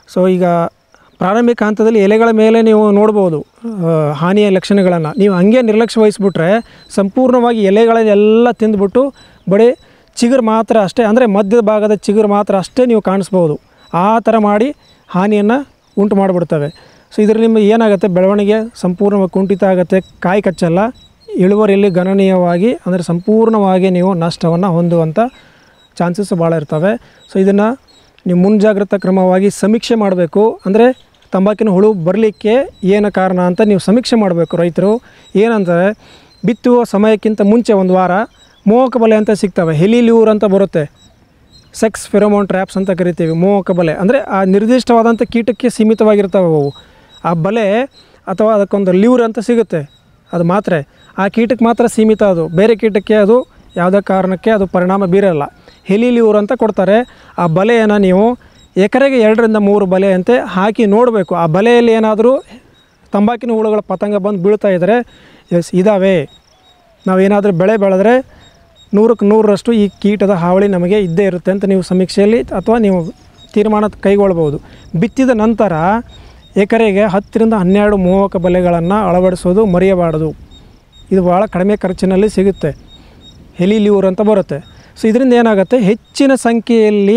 ಸೊ ಈಗ ಪ್ರಾರಂಭಿಕ ಹಂತದಲ್ಲಿ ಎಲೆಗಳ ಮೇಲೆ ನೀವು ನೋಡ್ಬೋದು ಆ, ಹಾನಿಯ ಲಕ್ಷಣಗಳನ್ನು ನೀವು ಹಂಗೆ ನಿರ್ಲಕ್ಷ್ಯ ವಹಿಸ್ಬಿಟ್ರೆ ಸಂಪೂರ್ಣವಾಗಿ ಎಲೆಗಳನ್ನೆಲ್ಲ ತಿಂದ್ಬಿಟ್ಟು ಬರೀ ಚಿಗುರು ಮಾತ್ರ ಅಷ್ಟೇ ಅಂದರೆ ಮಧ್ಯದ ಭಾಗದ ಚಿಗುರು ಮಾತ್ರ ಅಷ್ಟೇ ನೀವು ಕಾಣಿಸ್ಬೋದು ಆ ಥರ ಮಾಡಿ ಹಾನಿಯನ್ನು ಉಂಟು ಮಾಡಿಬಿಡ್ತವೆ ಸೊ ಇದರಲ್ಲಿ ನಿಮಗೆ ಏನಾಗುತ್ತೆ ಬೆಳವಣಿಗೆ ಸಂಪೂರ್ಣವಾಗಿ ಕುಂಠಿತ ಆಗುತ್ತೆ ಕಾಯಿ ಕಚ್ಚಲ್ಲ ಇಳುವರಿಯಲ್ಲಿ ಗಣನೀಯವಾಗಿ ಅಂದರೆ ಸಂಪೂರ್ಣವಾಗಿ ನೀವು ನಷ್ಟವನ್ನು ಹೊಂದುವಂಥ ಚಾನ್ಸಸ್ ಭಾಳ ಇರ್ತವೆ ಸೊ ಇದನ್ನು ನೀವು ಮುಂಜಾಗ್ರತಾ ಕ್ರಮವಾಗಿ ಸಮೀಕ್ಷೆ ಮಾಡಬೇಕು ಅಂದರೆ ತಂಬಾಕಿನ ಹುಳು ಬರಲಿಕ್ಕೆ ಏನು ಕಾರಣ ಅಂತ ನೀವು ಸಮೀಕ್ಷೆ ಮಾಡಬೇಕು ರೈತರು ಏನಂದರೆ ಬಿತ್ತುವ ಸಮಯಕ್ಕಿಂತ ಮುಂಚೆ ಒಂದು ವಾರ ಮೋಹಕ ಬಲೆ ಅಂತ ಸಿಗ್ತವೆ ಹೆಲಿಲ್ಯೂರ್ ಅಂತ ಬರುತ್ತೆ ಸೆಕ್ಸ್ ಫೆರೋಮೋನ್ ಟ್ರ್ಯಾಪ್ಸ್ ಅಂತ ಕರಿತೀವಿ ಮೋಹಕ ಬಲೆ ಅಂದರೆ ಆ ನಿರ್ದಿಷ್ಟವಾದಂಥ ಕೀಟಕ್ಕೆ ಸೀಮಿತವಾಗಿರ್ತವೆ ಅವು ಆ ಬಲೆ ಅಥವಾ ಅದಕ್ಕೊಂದು ಲ್ಯೂರ್ ಅಂತ ಸಿಗುತ್ತೆ ಅದು ಮಾತ್ರೆ ಆ ಕೀಟಕ್ಕೆ ಮಾತ್ರ ಸೀಮಿತ ಅದು ಬೇರೆ ಕೀಟಕ್ಕೆ ಅದು ಯಾವುದೇ ಕಾರಣಕ್ಕೆ ಅದು ಪರಿಣಾಮ ಬೀರಲ್ಲ ಹೆಲಿ ಲ್ಯೂರ್ ಅಂತ ಕೊಡ್ತಾರೆ ಆ ಬಲೆಯನ್ನು ನೀವು ಎಕರೆಗೆ ಎರಡರಿಂದ ಮೂರು ಬಲೆ ಅಂತೆ ಹಾಕಿ ನೋಡಬೇಕು ಆ ಬಲೆಯಲ್ಲಿ ಏನಾದರೂ ತಂಬಾಕಿನ ಹುಳುಗಳ ಪತಂಗ ಬಂದು ಬೀಳ್ತಾ ಇದ್ದರೆ ಎಸ್ ಇದ್ದಾವೆ ನಾವೇನಾದರೂ ಬೆಳೆ ಬೆಳೆದ್ರೆ ನೂರಕ್ಕೆ ನೂರರಷ್ಟು ಈ ಕೀಟದ ಹಾವಳಿ ನಮಗೆ ಇದ್ದೇ ಇರುತ್ತೆ ಅಂತ ನೀವು ಸಮೀಕ್ಷೆಯಲ್ಲಿ ಅಥವಾ ನೀವು ತೀರ್ಮಾನ ಕೈಗೊಳ್ಬೋದು ಬಿತ್ತಿದ ನಂತರ ಎಕರೆಗೆ ಹತ್ತರಿಂದ ಹನ್ನೆರಡು ಮೋಹಕ ಬಲೆಗಳನ್ನು ಅಳವಡಿಸೋದು ಮರೆಯಬಾರದು ಇದು ಭಾಳ ಕಡಿಮೆ ಖರ್ಚಿನಲ್ಲಿ ಸಿಗುತ್ತೆ ಹೆಲಿಲ್ಯೂರ್ ಅಂತ ಬರುತ್ತೆ ಸೊ ಇದರಿಂದ ಏನಾಗುತ್ತೆ ಹೆಚ್ಚಿನ ಸಂಖ್ಯೆಯಲ್ಲಿ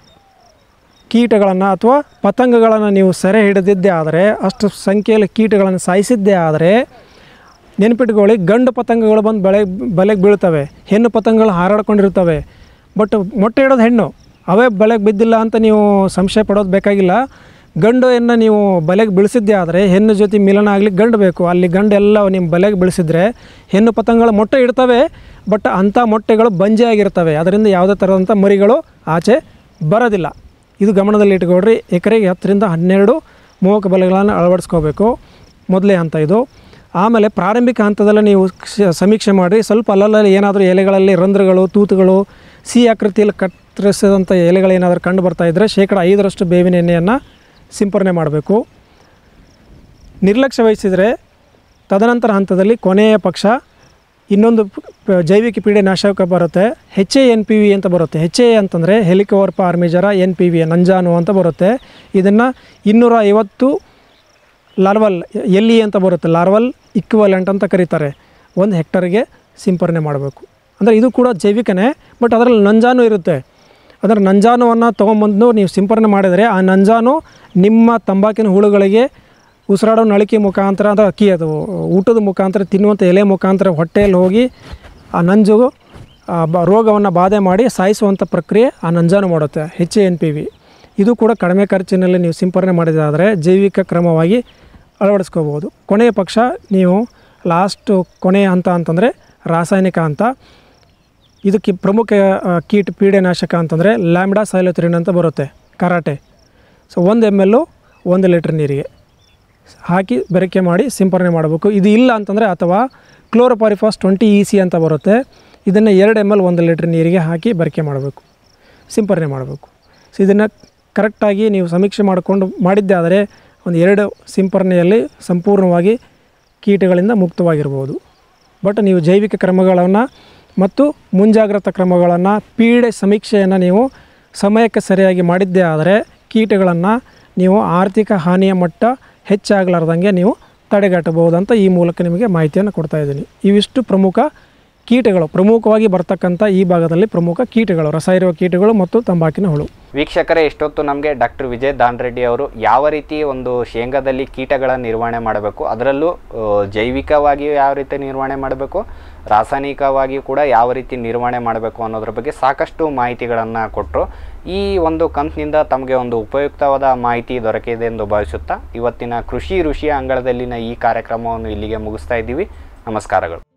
ಕೀಟಗಳನ್ನು ಅಥವಾ ಪತಂಗಗಳನ್ನು ನೀವು ಸೆರೆ ಹಿಡಿದಿದ್ದೇ ಆದರೆ ಅಷ್ಟು ಸಂಖ್ಯೆಯಲ್ಲಿ ಕೀಟಗಳನ್ನು ಸಾಯಿಸಿದ್ದೇ ಆದರೆ ನೆನಪಿಟ್ಕೊಳ್ಳಿ ಗಂಡು ಪತಂಗಗಳು ಬಂದು ಬೆಳೆ ಬಲೆಗೆ ಬೀಳ್ತವೆ ಹೆಣ್ಣು ಪತಂಗಗಳು ಹಾರಾಡ್ಕೊಂಡಿರ್ತವೆ ಬಟ್ ಮೊಟ್ಟೆ ಇಡೋದು ಹೆಣ್ಣು ಅವೇ ಬಲೆಗೆ ಬಿದ್ದಿಲ್ಲ ಅಂತ ನೀವು ಸಂಶಯ ಪಡೋದು ಬೇಕಾಗಿಲ್ಲ ಗಂಡು ಹೆಣ್ಣು ನೀವು ಬಲೆಗೆ ಬೀಳಿಸಿದ್ದೇ ಆದರೆ ಹೆಣ್ಣು ಜೊತೆ ಮಿಲನ ಆಗಲಿ ಗಂಡು ಬೇಕು ಅಲ್ಲಿ ಗಂಡು ಎಲ್ಲ ನಿಮ್ಮ ಬಲೆಗೆ ಬೀಳಿಸಿದ್ರೆ ಹೆಣ್ಣು ಪತಂಗಗಳು ಮೊಟ್ಟೆ ಇಡ್ತವೆ ಬಟ್ ಅಂಥ ಮೊಟ್ಟೆಗಳು ಬಂಜೆ ಆಗಿರ್ತವೆ ಅದರಿಂದ ಯಾವುದೇ ಥರದಂಥ ಮರಿಗಳು ಆಚೆ ಬರೋದಿಲ್ಲ ಇದು ಗಮನದಲ್ಲಿ ಇಟ್ಕೊಳ್ರಿ ಎಕರೆಗೆ ಹತ್ತರಿಂದ ಹನ್ನೆರಡು ಮೋಹಕ ಬಲೆಗಳನ್ನು ಅಳವಡಿಸ್ಕೋಬೇಕು ಮೊದಲೇ ಹಂತ ಇದು ಆಮೇಲೆ ಪ್ರಾರಂಭಿಕ ಹಂತದಲ್ಲಿ ನೀವು ಕ್ಷ- ಸಮೀಕ್ಷೆ ಮಾಡಿ ಸ್ವಲ್ಪ ಅಲ್ಲಲ್ಲಿ ಏನಾದರೂ ಎಲೆಗಳಲ್ಲಿ ರಂಧ್ರಗಳು ತೂತುಗಳು ಸಿ ಆಕೃತಿಯಲ್ಲಿ ಕತ್ತರಿಸಿದಂಥ ಎಲೆಗಳು ಏನಾದರೂ ಕಂಡು ಬರ್ತಾ ಇದ್ದರೆ ಶೇಕಡ ಐದರಷ್ಟು ಬೇವಿನ ಎಣ್ಣೆಯನ್ನು ಸಿಂಪರಣೆ ಮಾಡಬೇಕು ನಿರ್ಲಕ್ಷ್ಯ ವಹಿಸಿದರೆ ತದನಂತರ ಹಂತದಲ್ಲಿ ಕೊನೆಯ ಪಕ್ಷ ಇನ್ನೊಂದು ಪ- ಜೈವಿಕ ಪೀಡೆ ನಾಶಕ ಬರುತ್ತೆ H A N P V ಅಂತ ಬರುತ್ತೆ ಹೆಚ್ ಎ ಅಂತಂದರೆ Helicoverpa armigera N P V ನಂಜಾನು ಅಂತ ಬರುತ್ತೆ ಇದನ್ನು ಇನ್ನೂರ ಐವತ್ತು ಲಾರ್ವಲ್ ಎಲ್ ಇ ಅಂತ ಬರುತ್ತೆ ಲಾರ್ವಲ್ ಇಕ್ವಲೆಂಟ್ ಅಂತ ಕರೀತಾರೆ ಒಂದು ಹೆಕ್ಟರ್ಗೆ ಸಿಂಪರಣೆ ಮಾಡಬೇಕು ಅಂದರೆ ಇದು ಕೂಡ ಜೈವಿಕನೇ ಬಟ್ ಅದರಲ್ಲಿ ನಂಜಾನು ಇರುತ್ತೆ ಅದರ ನಂಜಾನುವನ್ನು ತೊಗೊಂಬಂದು ನೀವು ಸಿಂಪರಣೆ ಮಾಡಿದರೆ ಆ ನಂಜಾನು ನಿಮ್ಮ ತಂಬಾಕಿನ ಹುಳುಗಳಿಗೆ ಉಸಿರಾಡೋ ನಳಿಕೆ ಮುಖಾಂತರ ಅಂದರೆ ಅಕ್ಕಿ ಅದು ಊಟದ ಮುಖಾಂತರ ತಿನ್ನುವಂಥ ಎಲೆ ಮುಖಾಂತರ ಹೊಟ್ಟೆಯಲ್ಲಿ ಹೋಗಿ ಆ ನಂಜು ಆ ಬ ರೋಗವನ್ನು ಬಾಧೆ ಮಾಡಿ ಸಾಯಿಸುವಂಥ ಪ್ರಕ್ರಿಯೆ ಆ ನಂಜಾನು ಮಾಡುತ್ತೆ ಹೆಚ್ ಎನ್ ಪಿ ವಿ ಇದು ಕೂಡ ಕಡಿಮೆ ಖರ್ಚಿನಲ್ಲಿ ನೀವು ಸಿಂಪರಣೆ ಮಾಡಿದಾದರೆ ಜೈವಿಕ ಕ್ರಮವಾಗಿ ಅಳವಡಿಸ್ಕೋಬೋದು ಕೊನೆಯ ಪಕ್ಷ ನೀವು ಲಾಸ್ಟು ಕೊನೆಯ ಹಂತ ಅಂತಂದರೆ ರಾಸಾಯನಿಕ ಹಂತ ಇದಕ್ಕೆ ಪ್ರಮುಖ ಆ, ಕೀಟ ಪೀಡೆನಾಶಕ ಅಂತಂದರೆ ಲ್ಯಾಂಬ್ಡಾ ಸೈಲೋತ್ರಿನ್ ಅಂತ ಬರುತ್ತೆ ಕರಾಟೆ ಸೊ ಒಂದು ಎಮ್ ಎಲ್ಲು ಒಂದು ಲೀಟ್ರ್ ನೀರಿಗೆ ಹಾಕಿ ಬೆರಕೆ ಮಾಡಿ ಸಿಂಪರಣೆ ಮಾಡಬೇಕು ಇದು ಇಲ್ಲ ಅಂತಂದರೆ ಅಥವಾ ಕ್ಲೋರೋಪಾರಿಫಾಸ್ ಟ್ವೆಂಟಿ ಇ ಸಿ ಅಂತ ಬರುತ್ತೆ ಇದನ್ನು ಎರಡು ಎಮ್ ಎಲ್ ಒಂದು ಲೀಟ್ರ್ ನೀರಿಗೆ ಹಾಕಿ ಬೆರಕೆ ಮಾಡಬೇಕು ಸಿಂಪರಣೆ ಮಾಡಬೇಕು ಸೊ ಇದನ್ನು ಕರೆಕ್ಟಾಗಿ ನೀವು ಸಮೀಕ್ಷೆ ಮಾಡಿಕೊಂಡು ಮಾಡಿದ್ದೇ ಆದರೆ ಒಂದು ಎರಡು ಸಿಂಪರಣೆಯಲ್ಲಿ ಸಂಪೂರ್ಣವಾಗಿ ಕೀಟಗಳಿಂದ ಮುಕ್ತವಾಗಿರ್ಬೋದು ಬಟ್ ನೀವು ಜೈವಿಕ ಕ್ರಮಗಳನ್ನು ಮತ್ತು ಮುಂಜಾಗ್ರತಾ ಕ್ರಮಗಳನ್ನು ಪೀಡೆ ಸಮೀಕ್ಷೆಯನ್ನು ನೀವು ಸಮಯಕ್ಕೆ ಸರಿಯಾಗಿ ಮಾಡಿದ್ದೇ ಆದರೆ ಕೀಟಗಳನ್ನು ನೀವು ಆರ್ಥಿಕ ಹಾನಿಯ ಮಟ್ಟ ಹೆಚ್ಚಾಗಲಾರ್ದಂಗೆ ನೀವು ತಡೆಗಟ್ಟಬಹುದಂತ ಈ ಮೂಲಕ ನಿಮಗೆ ಮಾಹಿತಿಯನ್ನು ಕೊಡ್ತಾ ಇದ್ದೀನಿ ಇವಿಷ್ಟು ಪ್ರಮುಖ ಕೀಟಗಳು ಪ್ರಮುಖವಾಗಿ ಬರ್ತಕ್ಕಂಥ ಈ ಭಾಗದಲ್ಲಿ ಪ್ರಮುಖ ಕೀಟಗಳು ರಸಾಯನಿಕ ಕೀಟಗಳು ಮತ್ತು ತಂಬಾಕಿನ ಹುಳು ವೀಕ್ಷಕರೇ ಇಷ್ಟೊತ್ತು ನಮಗೆ ಡಾಕ್ಟರ್ ವಿಜಯ್ ದಾನ್ರೆಡ್ಡಿ ಅವರು ಯಾವ ರೀತಿ ಒಂದು ಶೇಂಗಾದಲ್ಲಿ ಕೀಟಗಳ ನಿರ್ವಹಣೆ ಮಾಡಬೇಕು ಅದರಲ್ಲೂ ಆ, ಜೈವಿಕವಾಗಿ ಯಾವ ರೀತಿ ನಿರ್ವಹಣೆ ಮಾಡಬೇಕು ರಾಸಾಯನಿಕವಾಗಿ ಕೂಡ ಯಾವ ರೀತಿ ನಿರ್ವಹಣೆ ಮಾಡಬೇಕು ಅನ್ನೋದ್ರ ಬಗ್ಗೆ ಸಾಕಷ್ಟು ಮಾಹಿತಿಗಳನ್ನು ಕೊಟ್ಟರು ಈ ಒಂದು ಕಂತಿನಿಂದ ತಮಗೆ ಒಂದು ಉಪಯುಕ್ತವಾದ ಮಾಹಿತಿ ದೊರಕಿದೆ ಎಂದು ಭಾವಿಸುತ್ತಾ ಇವತ್ತಿನ ಕೃಷಿ ಋಷಿಯ ಅಂಗಳದಲ್ಲಿನ ಈ ಕಾರ್ಯಕ್ರಮವನ್ನು ಇಲ್ಲಿಗೆ ಮುಗಿಸ್ತಾ ಇದ್ದೀವಿ ನಮಸ್ಕಾರಗಳು